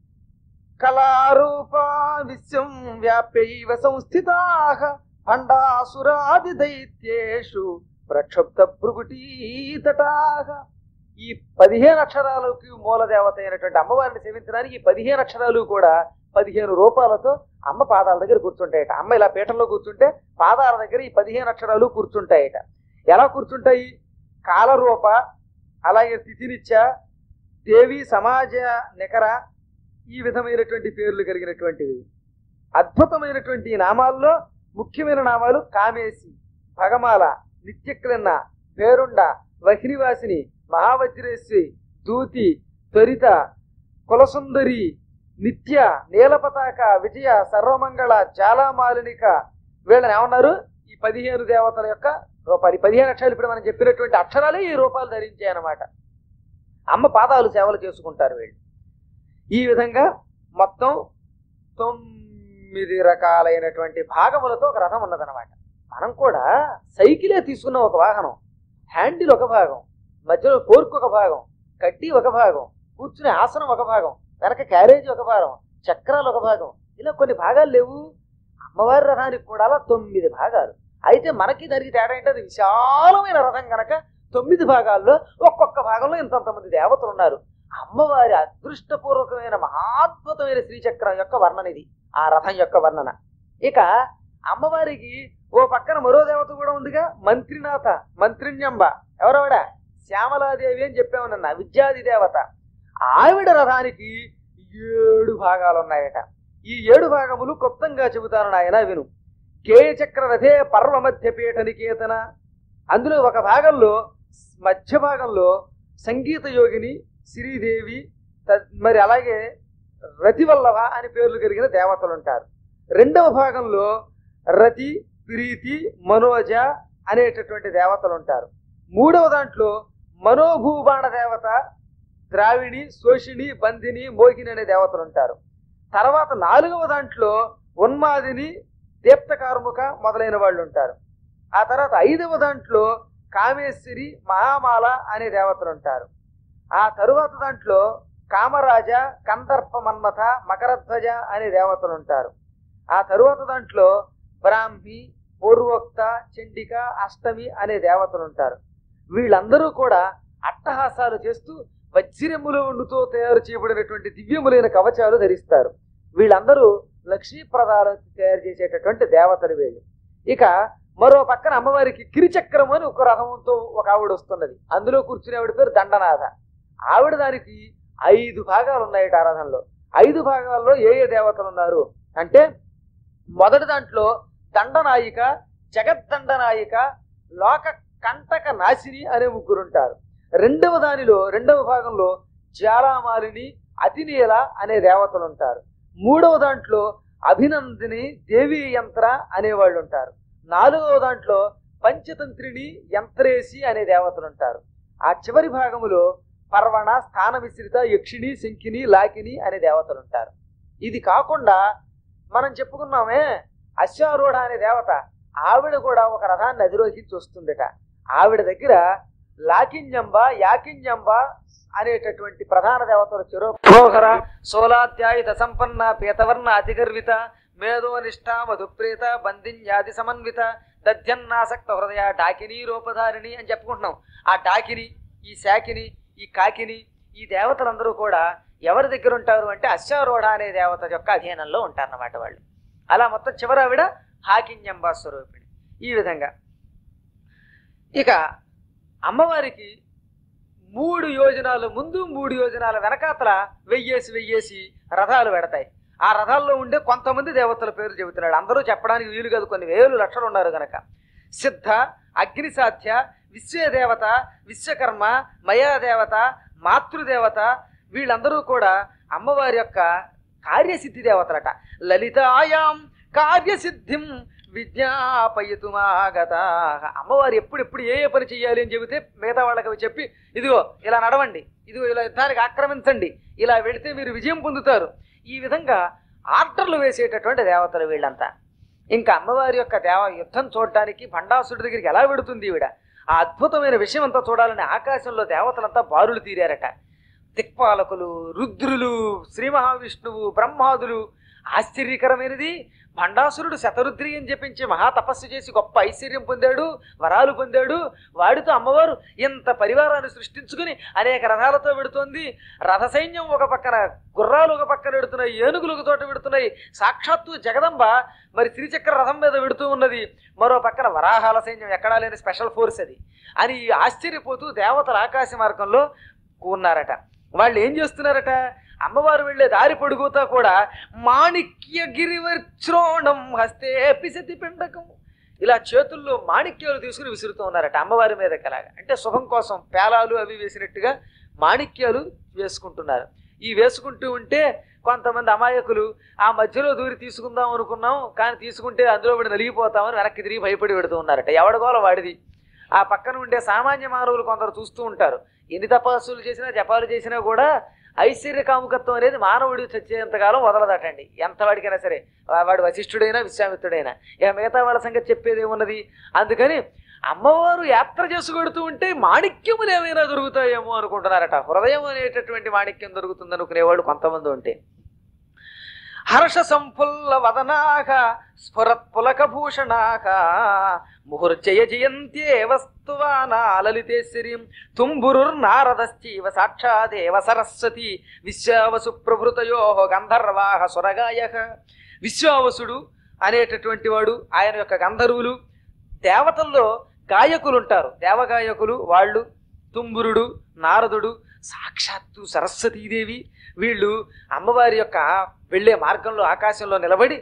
కళారూపా విశ్వం వ్యాప్యైవ సంస్థితాహ భండాసురాది దైత్యేషు ప్రక్షుబ్ధ భృగుటీతటాహ ఈ పదిహేను అక్షరాలకి మూలదేవత అయినటువంటి అమ్మవారిని సేవించడానికి ఈ పదిహేను అక్షరాలు కూడా పదిహేను రూపాలతో అమ్మ పాదాల దగ్గర కూర్చుంటాయట అమ్మ ఇలా పీఠంలో కూర్చుంటే పాదాల దగ్గర ఈ పదిహేను అక్షరాలు కూర్చుంటాయట ఎలా కూర్చుంటాయి కాలరూప అలాగే తిథినిత్య దేవి సమాజ నికర ఈ విధమైనటువంటి పేర్లు కలిగినటువంటివి అద్భుతమైనటువంటి ఈ నామాల్లో ముఖ్యమైన నామాలు కామేసి భగమాల నిత్యక్రన్న పేరుండ వహినివాసిని మహావజ్రేశ్వరి దూతి త్వరిత కులసుందరి నిత్య నీలపతాక విజయ సర్వమంగళ జాలామాలినిక వీళ్ళని ఏమన్నారు ఈ పదిహేను దేవతల యొక్క రూపాలు ఈ పదిహేను అక్షరాలు ఇప్పుడు మనం చెప్పినటువంటి అక్షరాలే ఈ రూపాలు ధరించాయి అన్నమాట అమ్మ పాదాలు సేవలు చేసుకుంటారు వీళ్ళు ఈ విధంగా మొత్తం తొమ్మిది రకాలైనటువంటి భాగములతో ఒక రథం ఉన్నదన్నమాట మనం కూడా సైకిలే తీసుకున్న ఒక వాహనం హ్యాండిల్ ఒక భాగం మధ్యలో ఫోర్క్ ఒక భాగం కడ్డీ ఒక భాగం కూర్చునే ఆసనం ఒక భాగం వెనక క్యారేజ్ ఒక భాగం చక్రాలు ఒక భాగం ఇలా కొన్ని భాగాలు లేవు అమ్మవారి రథానికి కూడా అలా తొమ్మిది భాగాలు అయితే మనకి దానికి తేడా ఏంటంటే అది విశాలమైన రథం గనక తొమ్మిది భాగాల్లో ఒక్కొక్క భాగంలో ఇంతంతమంది దేవతలు ఉన్నారు అమ్మవారి అదృష్టపూర్వకమైన మహాద్భుతమైన శ్రీచక్రం యొక్క వర్ణన ఇది ఆ రథం యొక్క వర్ణన ఇక అమ్మవారికి ఓ పక్కన మరో దేవత కూడా ఉందిగా మంత్రినాథ మంత్రిణ్యంబ ఎవరవిడ శ్యామలాదేవి అని చెప్పామన్న విద్యాది దేవత ఆవిడ రథానికి ఏడు భాగాలు ఉన్నాయట ఈ ఏడు భాగములు క్లుప్తంగా చెబుతాను నాయన విను కేచక్ర రథే పర్వ మధ్య పీఠ నికేతన అందులో ఒక భాగంలో మధ్య భాగంలో సంగీత యోగిని శ్రీదేవి త- మరి అలాగే రతివల్లభ అని పేర్లు కలిగిన దేవతలు ఉంటారు రెండవ భాగంలో రతి ప్రీతి మనోజ అనేటటువంటి దేవతలు ఉంటారు మూడవ దాంట్లో మనోభూబాణ దేవత ద్రావిణి శోషిణి బంధిని మోహిని అనే దేవతలు ఉంటారు తర్వాత నాలుగవ దాంట్లో ఉన్మాదిని దీప్తకార్ముక మొదలైన వాళ్ళు ఉంటారు ఆ తర్వాత ఐదవ దాంట్లో కామేశ్వరి మహామాల అనే దేవతలు ఉంటారు ఆ తరువాత దాంట్లో కామరాజ కందర్ప మన్మథ మకరధ్వజ అనే దేవతలు ఉంటారు ఆ తరువాత దాంట్లో బ్రాహ్మి పూర్వోక్త చండిక అష్టమి అనే దేవతలు ఉంటారు వీళ్ళందరూ కూడా అట్టహాసాలు చేస్తూ వజ్రముల ఉండుతో తయారు చేయబడినటువంటి దివ్యములైన కవచాలు ధరిస్తారు వీళ్ళందరూ లక్ష్మీప్రదాలు తయారు చేసేటటువంటి దేవతలు వీళ్ళు ఇక మరో పక్కన అమ్మవారికి కిరిచక్రం అని ఒక రథంతో ఒక ఆవిడ వస్తున్నది అందులో కూర్చునే ఆవిడ పేరు దండనాథ ఆవిడ దానికి ఐదు భాగాలు ఉన్నాయి ఆ రథంలో ఐదు భాగాల్లో ఏ ఏ దేవతలు ఉన్నారు అంటే మొదటి దాంట్లో దండనాయిక జగద్దండనాయిక లోక కంటక నాశిని అనే ముగ్గురు ఉంటారు రెండవ దానిలో రెండవ భాగంలో జ్వాలామాలిని అతినీల అనే దేవతలు ఉంటారు మూడవ దాంట్లో అభినందిని దేవి యంత్ర అనేవాళ్ళు ఉంటారు నాలుగవ దాంట్లో పంచతంత్రిని యంత్రేసి అనే దేవతలు ఉంటారు ఆ చివరి భాగములో పర్వణ స్థాన విశ్రిత యక్షిణి శంకిని లాకిని అనే దేవతలు ఉంటారు ఇది కాకుండా మనం చెప్పుకున్నామే అశ్వారూఢ అనే దేవత ఆవిడ కూడా ఒక రథాన్ని అధిరోహించి వస్తుందట ఆవిడ దగ్గర లాకింజంబ యాకింజంబ అనేటటువంటి ప్రధాన దేవతలు చిరోహర సోలాధ్యాయుధ సంపన్న పీతవర్ణ అతిగర్విత మేధోనిష్ట మధుప్రేత బంధిన్యాది సమన్విత దధ్యన్నాసక్త హృదయ డాకిని రూపధారిణి అని చెప్పుకుంటున్నాం ఆ డాకిని ఈ శాకిని ఈ కాకిని ఈ దేవతలందరూ కూడా ఎవరి దగ్గర ఉంటారు అంటే అశ్వారూఢ అనే దేవత యొక్క అధీనంలో ఉంటారన్నమాట వాళ్ళు అలా మొత్తం చివరి ఆవిడ హాకిన్యంబా స్వరూపిణి ఈ విధంగా ఇక అమ్మవారికి మూడు యోజనాలు ముందు మూడు యోజనాల వెనకాతల వెయ్యేసి వెయ్యేసి రథాలు పెడతాయి ఆ రథాల్లో ఉండే కొంతమంది దేవతల పేరు చెబుతున్నాడు అందరూ చెప్పడానికి వీలు కాదు కొన్ని వేలు లక్షలు ఉన్నారు గనక సిద్ధ అగ్నిసాధ్య విశ్వదేవత విశ్వకర్మ మయాదేవత మాతృదేవత వీళ్ళందరూ కూడా అమ్మవారి యొక్క కార్యసిద్ధి దేవతలట లలితాయాం కార్యసిద్ధిం విజ్ఞాపయతుమాగత అమ్మవారు ఎప్పుడెప్పుడు ఏ ఏ పని చేయాలి అని చెబితే మిగతా వాళ్ళకి అవి చెప్పి ఇదిగో ఇలా నడవండి ఇదిగో ఇలా యుద్ధానికి ఆక్రమించండి ఇలా వెళితే మీరు విజయం పొందుతారు ఈ విధంగా ఆర్డర్లు వేసేటటువంటి దేవతలు వీళ్ళంతా ఇంకా అమ్మవారి యొక్క దేవ యుద్ధం చూడడానికి భండాసుడి దగ్గరికి ఎలా వెడుతుంది ఈవిడ ఆ అద్భుతమైన విషయం అంతా చూడాలని ఆకాశంలో దేవతలంతా బారులు తీరారట దిక్పాలకులు రుద్రులు శ్రీ మహావిష్ణువు బ్రహ్మాదులు ఆశ్చర్యకరమైనది భండాసురుడు శతరుద్రి అని చెప్పించి మహా తపస్సు చేసి గొప్ప ఐశ్వర్యం పొందాడు వరాలు పొందాడు వాడితో అమ్మవారు ఇంత పరివారాన్ని సృష్టించుకుని అనేక రథాలతో పెడుతోంది రథ సైన్యం ఒక పక్కన గుర్రాలు ఒక పక్కన పెడుతున్నాయి ఏనుగులు ఒక చోట పెడుతున్నాయి సాక్షాత్తు జగదంబ మరి త్రిచక్ర రథం మీద పెడుతూ ఉన్నది మరో పక్కన వరాహాల సైన్యం ఎక్కడా లేని స్పెషల్ ఫోర్స్ అది అని ఆశ్చర్యపోతూ దేవతల ఆకాశ మార్గంలో ఉన్నారట వాళ్ళు ఏం చేస్తున్నారట అమ్మవారు వెళ్ళే దారి పొడుగుతా కూడా మాణిక్య గిరివర్చ్రోణం హస్తే పిసతి పిండకం ఇలా చేతుల్లో మాణిక్యాలు తీసుకుని విసురుతూ ఉన్నారట అమ్మవారి మీద కలాగా అంటే శుభం కోసం పేలాలు అవి వేసినట్టుగా మాణిక్యాలు వేసుకుంటున్నారు ఈ వేసుకుంటూ ఉంటే కొంతమంది అమాయకులు ఆ మధ్యలో దూరి తీసుకుందాం అనుకున్నాం కానీ తీసుకుంటే అందులో పడి నలిగిపోతామని వెనక్కి తిరిగి భయపడి పెడుతూ ఉన్నారట ఎవడగోల వాడిది ఆ పక్కన ఉండే సామాన్య మానవులు కొందరు చూస్తూ ఉంటారు ఎన్ని తపస్సులు చేసినా జపాలు చేసినా కూడా ఐశ్వర్య కాముకత్వం అనేది మానవుడు చచ్చేంతకాలం వదలదటండి ఎంత వాడికైనా సరే వా- వాడు వశిష్ఠుడైనా విశ్వామిత్రుడైనా ఇక మిగతా వాళ్ళ సంగతి చెప్పేది ఏమున్నది అందుకని అమ్మవారు యాత్ర చేసుకొడుతూ ఉంటే మాణిక్యములు ఏమైనా దొరుకుతాయేమో అనుకుంటున్నారట హృదయం అనేటటువంటి మాణిక్యం దొరుకుతుంది అనుకునేవాళ్ళు కొంతమంది ఉంటే హర్ష సంఫుల్ల వదనాక స్ఫురత్ పులక భూషణాక ముహుర్జయ జయంత్యే వస్తువానా లలితేశ్వరీం తుంబురుర్నారదశ్చీవ సాక్షాదేవ సరస్వతి విశ్వావసు ప్రభృతయో గంధర్వాహ సురగాయ విశ్వావసుడు అనేటటువంటి వాడు ఆయన యొక్క గంధర్వులు దేవతల్లో గాయకులు ఉంటారు దేవగాయకులు వాళ్ళు తుంబురుడు నారదుడు సాక్షాత్తు సరస్వతీదేవి వీళ్ళు అమ్మవారి యొక్క వెళ్ళే మార్గంలో ఆకాశంలో నిలబడి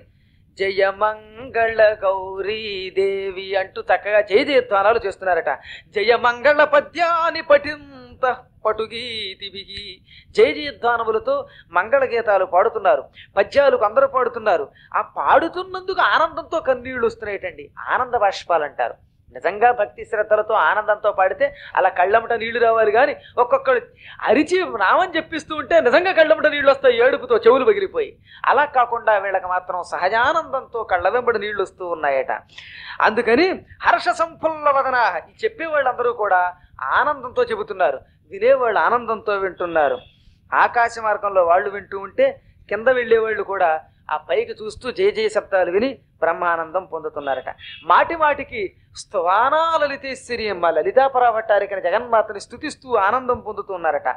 జయమంగళ గౌరీ దేవి అంటూ చక్కగా జయజయధ్వానాలు చేస్తున్నారట జయమంగళ పద్యాని పఠింత పటుగీతిభి జయ జయధ్వానములతో మంగళ గీతాలు పాడుతున్నారు పద్యాలు అందరూ పాడుతున్నారు ఆ పాడుతున్నందుకు ఆనందంతో కన్నీళ్లు వస్తున్నాయటండి ఆనంద బాష్పాలు అంటారు నిజంగా భక్తి శ్రద్ధలతో ఆనందంతో పాడితే అలా కళ్ళమట నీళ్లు రావాలి కానీ ఒక్కొక్కడు అరిచి నామని చెప్పిస్తూ ఉంటే నిజంగా కళ్ళమట నీళ్లు వస్తాయి ఏడుపుతో చెవులు పగిలిపోయి అలా కాకుండా వీళ్ళకి మాత్రం సహజానందంతో కళ్ళ వెంబడి నీళ్లు వస్తూ ఉన్నాయట అందుకని హర్ష సంఫుల్ల వదన ఈ చెప్పేవాళ్ళందరూ కూడా ఆనందంతో చెబుతున్నారు వినేవాళ్ళు ఆనందంతో వింటున్నారు ఆకాశ మార్గంలో వాళ్ళు వింటూ ఉంటే కింద వెళ్ళేవాళ్ళు కూడా ఆ పైకి చూస్తూ జయ జయ శబ్దాలు విని బ్రహ్మానందం పొందుతున్నారట మాటి మాటికి స్థువానా లలితేశ్వరి అమ్మ లలితా పరాభట్టారికని జగన్మాతని స్థుతిస్తూ ఆనందం పొందుతున్నారట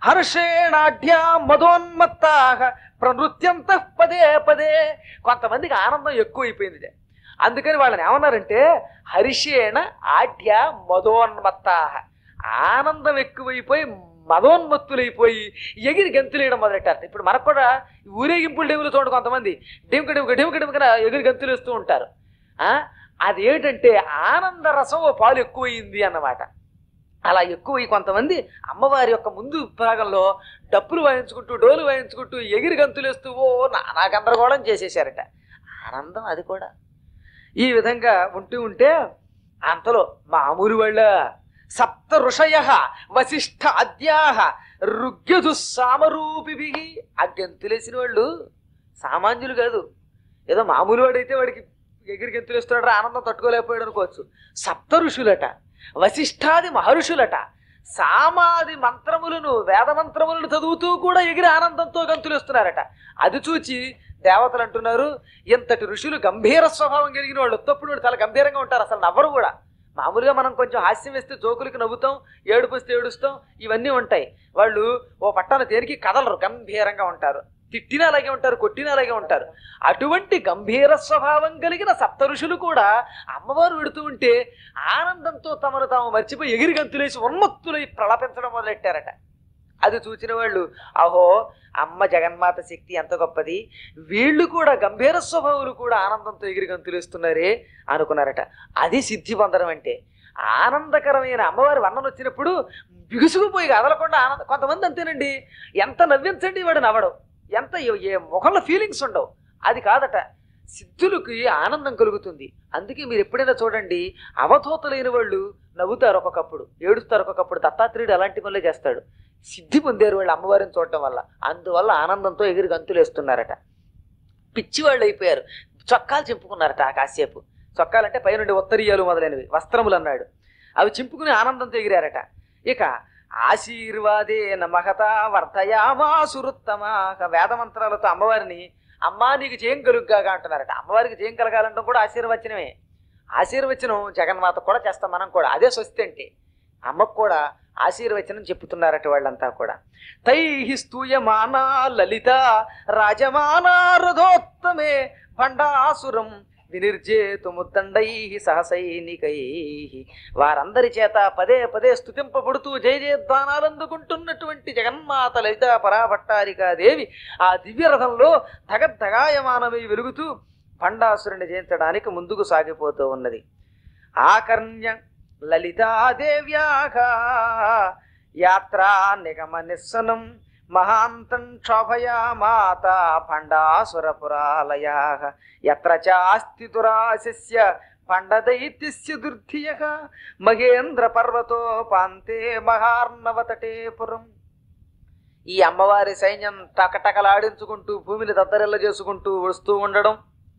హర్షేణాఢ్యా మదోన్మత్తాహ ప్రనృత్యంత పదే పదే కొంతమందికి ఆనందం ఎక్కువైపోయింది అందుకని వాళ్ళని ఏమన్నారంటే హరిషేణ ఆఢ్య మదోన్మత్తాహ ఆనందం ఎక్కువైపోయి మదోన్మత్తులైపోయి ఎగిరి గంతులేయడం మొదలెట్టారు ఇప్పుడు మనకు కూడా ఊరేగింపులు డెములు చూడండి కొంతమంది డిమిక డిమిక డిమిక డిమికన ఎగిరి గంతులు వేస్తూ ఉంటారు ఆ? అది ఏంటంటే ఆనంద రసం ఓ పాలు ఎక్కువయింది అన్నమాట అలా ఎక్కువ కొంతమంది అమ్మవారి యొక్క ముందు భాగంలో డప్పులు వాయించుకుంటూ డోలు వాయించుకుంటూ ఎగిరి గంతులేస్తూ ఓ నానా గందరగోళం చేసేసారట ఆనందం అది కూడా ఈ విధంగా ఉంటూ ఉంటే అంతలో మామూలు వాళ్ళ సప్త ఋషయ వశిష్ఠ అద్యాహ రుగ్యధు సామరూపి ఆ గెంతులేసిన వాళ్ళు సామాన్యులు కాదు ఏదో మామూలు వాడైతే వాడికి ఎగిరి గెంతులేస్తున్నాడు ఆనందం తట్టుకోలేకపోయాడు అనుకోవచ్చు సప్త ఋషులట వశిష్ఠాది మహర్షులట సామాది మంత్రములను వేద మంత్రములను చదువుతూ కూడా ఎగిరి ఆనందంతో గంతులేస్తున్నారట అది చూచి దేవతలు అంటున్నారు ఇంతటి ఋషులు గంభీర స్వభావం కలిగిన వాళ్ళు తప్పుడు వాళ్ళు చాలా గంభీరంగా ఉంటారు అసలు నవ్వరు కూడా మామూలుగా మనం కొంచెం హాస్యం వేస్తే జోకులకి నవ్వుతాం ఏడుపు వస్తే ఏడుస్తాం ఇవన్నీ ఉంటాయి వాళ్ళు ఓ పట్టాన దేనికి కదలరు గంభీరంగా ఉంటారు తిట్టినా అలాగే ఉంటారు కొట్టినా అలాగే ఉంటారు అటువంటి గంభీర స్వభావం కలిగిన సప్త ఋషులు కూడా అమ్మవారు విడుతూ ఉంటే ఆనందంతో తమను తాము మర్చిపోయి ఎగిరి గంతులేసి ఉన్మత్తులై ప్రలపించడం మొదలెట్టారట అది చూసిన వాళ్ళు అహో అమ్మ జగన్మాత శక్తి ఎంత గొప్పది వీళ్ళు కూడా గంభీర స్వభావులు కూడా ఆనందంతో ఎగిరి గంతులేస్తున్నారే అనుకున్నారట అది సిద్ధి పొందడం అంటే ఆనందకరమైన అమ్మవారి వర్ణన వచ్చినప్పుడు బిగుసుకుపోయి కదలకుండా ఆనంద కొంతమంది అంతేనండి ఎంత నవ్వించండి వాడు నవ్వడం ఎంత ఏ- ఏ ముఖంలో ఫీలింగ్స్ ఉండవు అది కాదట సిద్ధులకి ఆనందం కలుగుతుంది అందుకే మీరు ఎప్పుడైనా చూడండి అవధూతలైన వాళ్ళు నవ్వుతారు ఒక్కొక్కప్పుడు ఏడుస్తారు ఒక్కొక్కప్పుడు దత్తాత్రేయుడు అలాంటి పనులే చేస్తాడు సిద్ధి పొందారు వాళ్ళు అమ్మవారిని చూడటం వల్ల అందువల్ల ఆనందంతో ఎగిరి గంతులు వేస్తున్నారట పిచ్చి వాళ్ళు అయిపోయారు చొక్కాలు చింపుకున్నారట ఆ కాసేపు చొక్కాలంటే పైనుండి ఉత్తరీయాలు మొదలైనవి వస్త్రములు అన్నాడు అవి చింపుకుని ఆనందంతో ఎగిరారట ఇక ఆశీర్వాదే నమహత వర్ధయామాసురుత్తమా వేద మంత్రాలతో అమ్మవారిని అమ్మా నీకు జయం కలుగ్గాగా అంటున్నారట అమ్మవారికి జయం కలగాలంటాం కూడా ఆశీర్వచనమే ఆశీర్వచనం జగన్మాత కూడా చేస్తాం మనం కూడా అదే స్వస్తి అంటే అమ్మకు కూడా ఆశీర్వచనం చెప్పుతున్నారట వాళ్ళంతా కూడా తై స్తూయమానా లలిత రాజమానా రథోత్తమే భండాసురం వినిర్జేతుముద్దండై సహసైనికై వారందరి చేత పదే పదే స్తుతింపబడుతూ జయ జయధ్వానాలు అందుకుంటున్నటువంటి జగన్మాత లలిత పరాభట్టారికాదేవి ఆ దివ్యరథంలో ధగద్ధగాయమానమై వెలుగుతూ భండాసురుని జయించడానికి ముందుకు సాగిపోతూ ఉన్నది ఆకర్ణ్య లలితాదేవ్యాహ యాత్రా నిగమ నిస్సనం మహాంతం క్షోభయా మాత భండాసురపురాలయా ఎత్ర చాస్తి దురాశస్య పండదైత్యస్య దుర్ధియ మహేంద్ర పర్వతో పాంతే మహార్ణవతటే పురం ఈ అమ్మవారి సైన్యం టకటకలాడించుకుంటూ భూమిని దద్దరిల్ల చేసుకుంటూ వస్తూ ఉండడం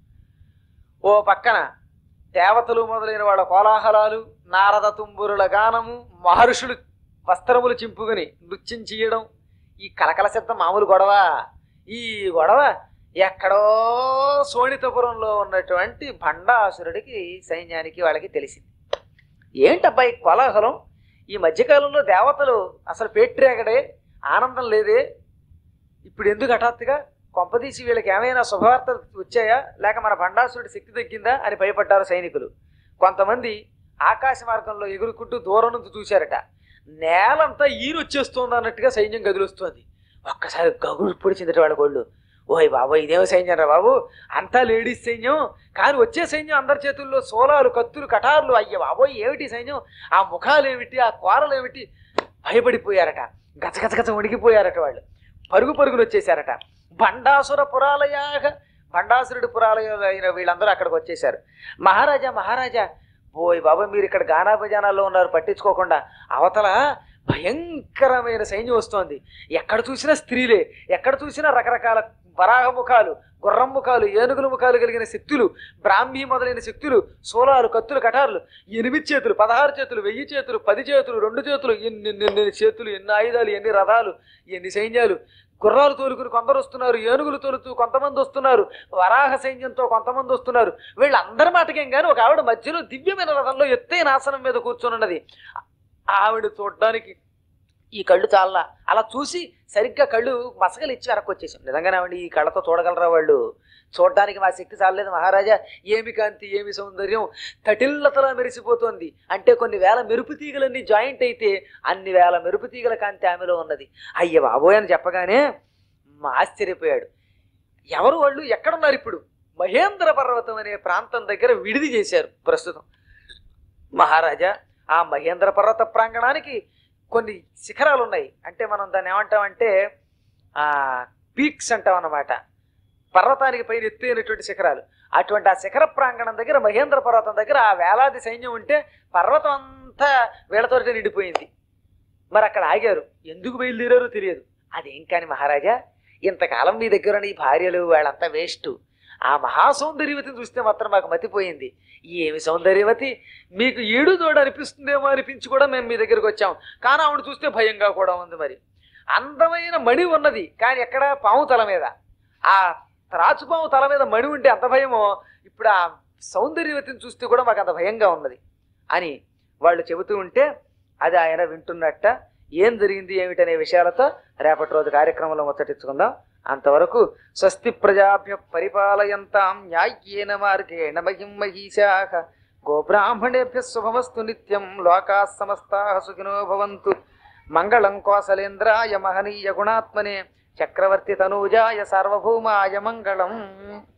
ఓ పక్కన దేవతలు మొదలైన వాళ్ళ కోలాహలాలు నారద తుంబురుల గానము మహర్షులు వస్త్రములు చింపుకుని నృత్యం చేయడం ఈ కలకల శబ్దం మామూలు గొడవ ఈ గొడవ ఎక్కడో సోనితపురంలో ఉన్నటువంటి భండాసురుడికి సైన్యానికి వాళ్ళకి తెలిసింది ఏంటబ్బాయి కోలాహలం ఈ మధ్యకాలంలో దేవతలు అసలు పేట్రేగడే ఆనందం లేదే ఇప్పుడు ఎందుకు హఠాత్తుగా కొంపదీసి వీళ్ళకి ఏమైనా శుభవార్త వచ్చాయా లేక మన భండాసురుడి శక్తి తగ్గిందా అని భయపడ్డారు సైనికులు కొంతమంది ఆకాశ మార్గంలో ఎగురుకుంటూ దూరం నుంచి చూశారట నేలంతా ఈరొచ్చేస్తోంది అన్నట్టుగా సైన్యం గదిలొస్తోంది ఒక్కసారి గగుడు పొడిచిందట వాళ్ళ కోళ్ళు ఓయ్ బాబోయ్ ఇదేమో సైన్యం రా బాబు అంతా లేడీస్ సైన్యం కానీ వచ్చే సైన్యం అందరి చేతుల్లో సోలాలు కత్తులు కటార్లు అయ్య బాబోయ్ ఏమిటి సైన్యం ఆ ముఖాలు ఏమిటి ఆ కూరలు ఏమిటి భయపడిపోయారట గచగచగచ వణికిపోయారట వాళ్ళు పరుగు పరుగులు వచ్చేసారట భండాసుర పురాలయాగ భండాసురుడి పురాలయాలైన వీళ్ళందరూ అక్కడికి వచ్చేసారు మహారాజా మహారాజా ఓయ్ బాబా మీరు ఇక్కడ గానా భజానాల్లో ఉన్నారు పట్టించుకోకుండా అవతల భయంకరమైన సైన్యం వస్తోంది ఎక్కడ చూసినా స్త్రీలే ఎక్కడ చూసినా రకరకాల వరాహ ముఖాలు గుర్రం ముఖాలు ఏనుగుల ముఖాలు కలిగిన శక్తులు బ్రాహ్మీ మొదలైన శక్తులు సోలాలు కత్తులు కటార్లు ఎనిమిది చేతులు పదహారు చేతులు వెయ్యి చేతులు పది చేతులు రెండు చేతులు ఎన్ని ఎన్ని ఎన్ని చేతులు ఎన్ని ఆయుధాలు ఎన్ని రథాలు ఎన్ని సైన్యాలు గుర్రాలు తోలుకుని కొందరు వస్తున్నారు ఏనుగులు తోలుతూ కొంతమంది వస్తున్నారు వరాహ సైన్యంతో కొంతమంది వస్తున్నారు వీళ్ళందరి మాటకేం కానీ ఒక ఆవిడ మధ్యలో దివ్యమైన రథంలో ఎత్తైన ఆసనం మీద కూర్చొని ఉన్నది ఆవిడ చూడడానికి ఈ కళ్ళు చాలా అలా చూసి సరిగ్గా కళ్ళు మసకలు ఇచ్చి వెనక్కి వచ్చేసాం నిజంగానే ఆవిడ ఈ కళ్ళతో చూడగలరా వాళ్ళు చూడడానికి మా శక్తి చాలలేదు మహారాజా ఏమి కాంతి ఏమి సౌందర్యం తటిల్లతలా మెరిసిపోతోంది అంటే కొన్ని వేల మెరుపు తీగలన్నీ జాయింట్ అయితే అన్ని వేల మెరుపు తీగల కాంతి ఆమెలో ఉన్నది అయ్య బాబోయ్ అని చెప్పగానే మా ఆశ్చర్యపోయాడు ఎవరు వాళ్ళు ఎక్కడున్నారు ఇప్పుడు మహేంద్ర పర్వతం అనే ప్రాంతం దగ్గర విడిది చేశారు ప్రస్తుతం మహారాజా ఆ మహేంద్ర పర్వత ప్రాంగణానికి కొన్ని శిఖరాలు ఉన్నాయి అంటే మనం దాన్ని ఏమంటామంటే ఆ పీక్స్ అంటాం అన్నమాట పర్వతానికి పైన ఎత్తైనటువంటి శిఖరాలు అటువంటి ఆ శిఖర ప్రాంగణం దగ్గర మహేంద్ర పర్వతం దగ్గర ఆ వేలాది సైన్యం ఉంటే పర్వతం అంతా వీళ్ళతోటి నిండిపోయింది మరి అక్కడ ఆగారు ఎందుకు బయలుదేరారో తెలియదు అదేం కాని మహారాజా ఇంతకాలం మీ దగ్గర ఉన్న ఈ భార్యలు వాళ్ళంతా వేస్ట్ ఆ మహాసౌందర్యవతిని చూస్తే మాత్రం మాకు మతిపోయింది ఏమి సౌందర్యవతి మీకు ఈడు తోడు అనిపిస్తుందేమో అనిపించి కూడా మేము మీ దగ్గరికి వచ్చాం కానీ ఆవిడ చూస్తే భయంగా కూడా ఉంది మరి అందమైన మణి ఉన్నది కానీ ఎక్కడ పాము తల మీద ఆ త్రాచుపాము తల మీద మణి ఉంటే అంత భయమో ఇప్పుడు ఆ సౌందర్యవతిని చూస్తే కూడా మాకు అంత భయంగా ఉన్నది అని వాళ్ళు చెబుతూ ఉంటే అది ఆయన వింటున్నట్ట ఏం జరిగింది ఏమిటనే విషయాలతో రేపటి రోజు కార్యక్రమంలో ముచ్చటించుకుందాం అంతవరకు స్వస్తి ప్రజాభ్య పరిపాలయంతాం న్యాయ్యేన మార్గేణ మహిం మహిషాః గోబ్రాహ్మణేభ్య శుభమస్తు నిత్యం లోకా సమస్తా సుఖినో భవంతు మంగళం కోసలేంద్రాయ మహనీయ గుణాత్మనే చక్రవర్తి తనూజాయ సార్వభౌమాయ మంగళం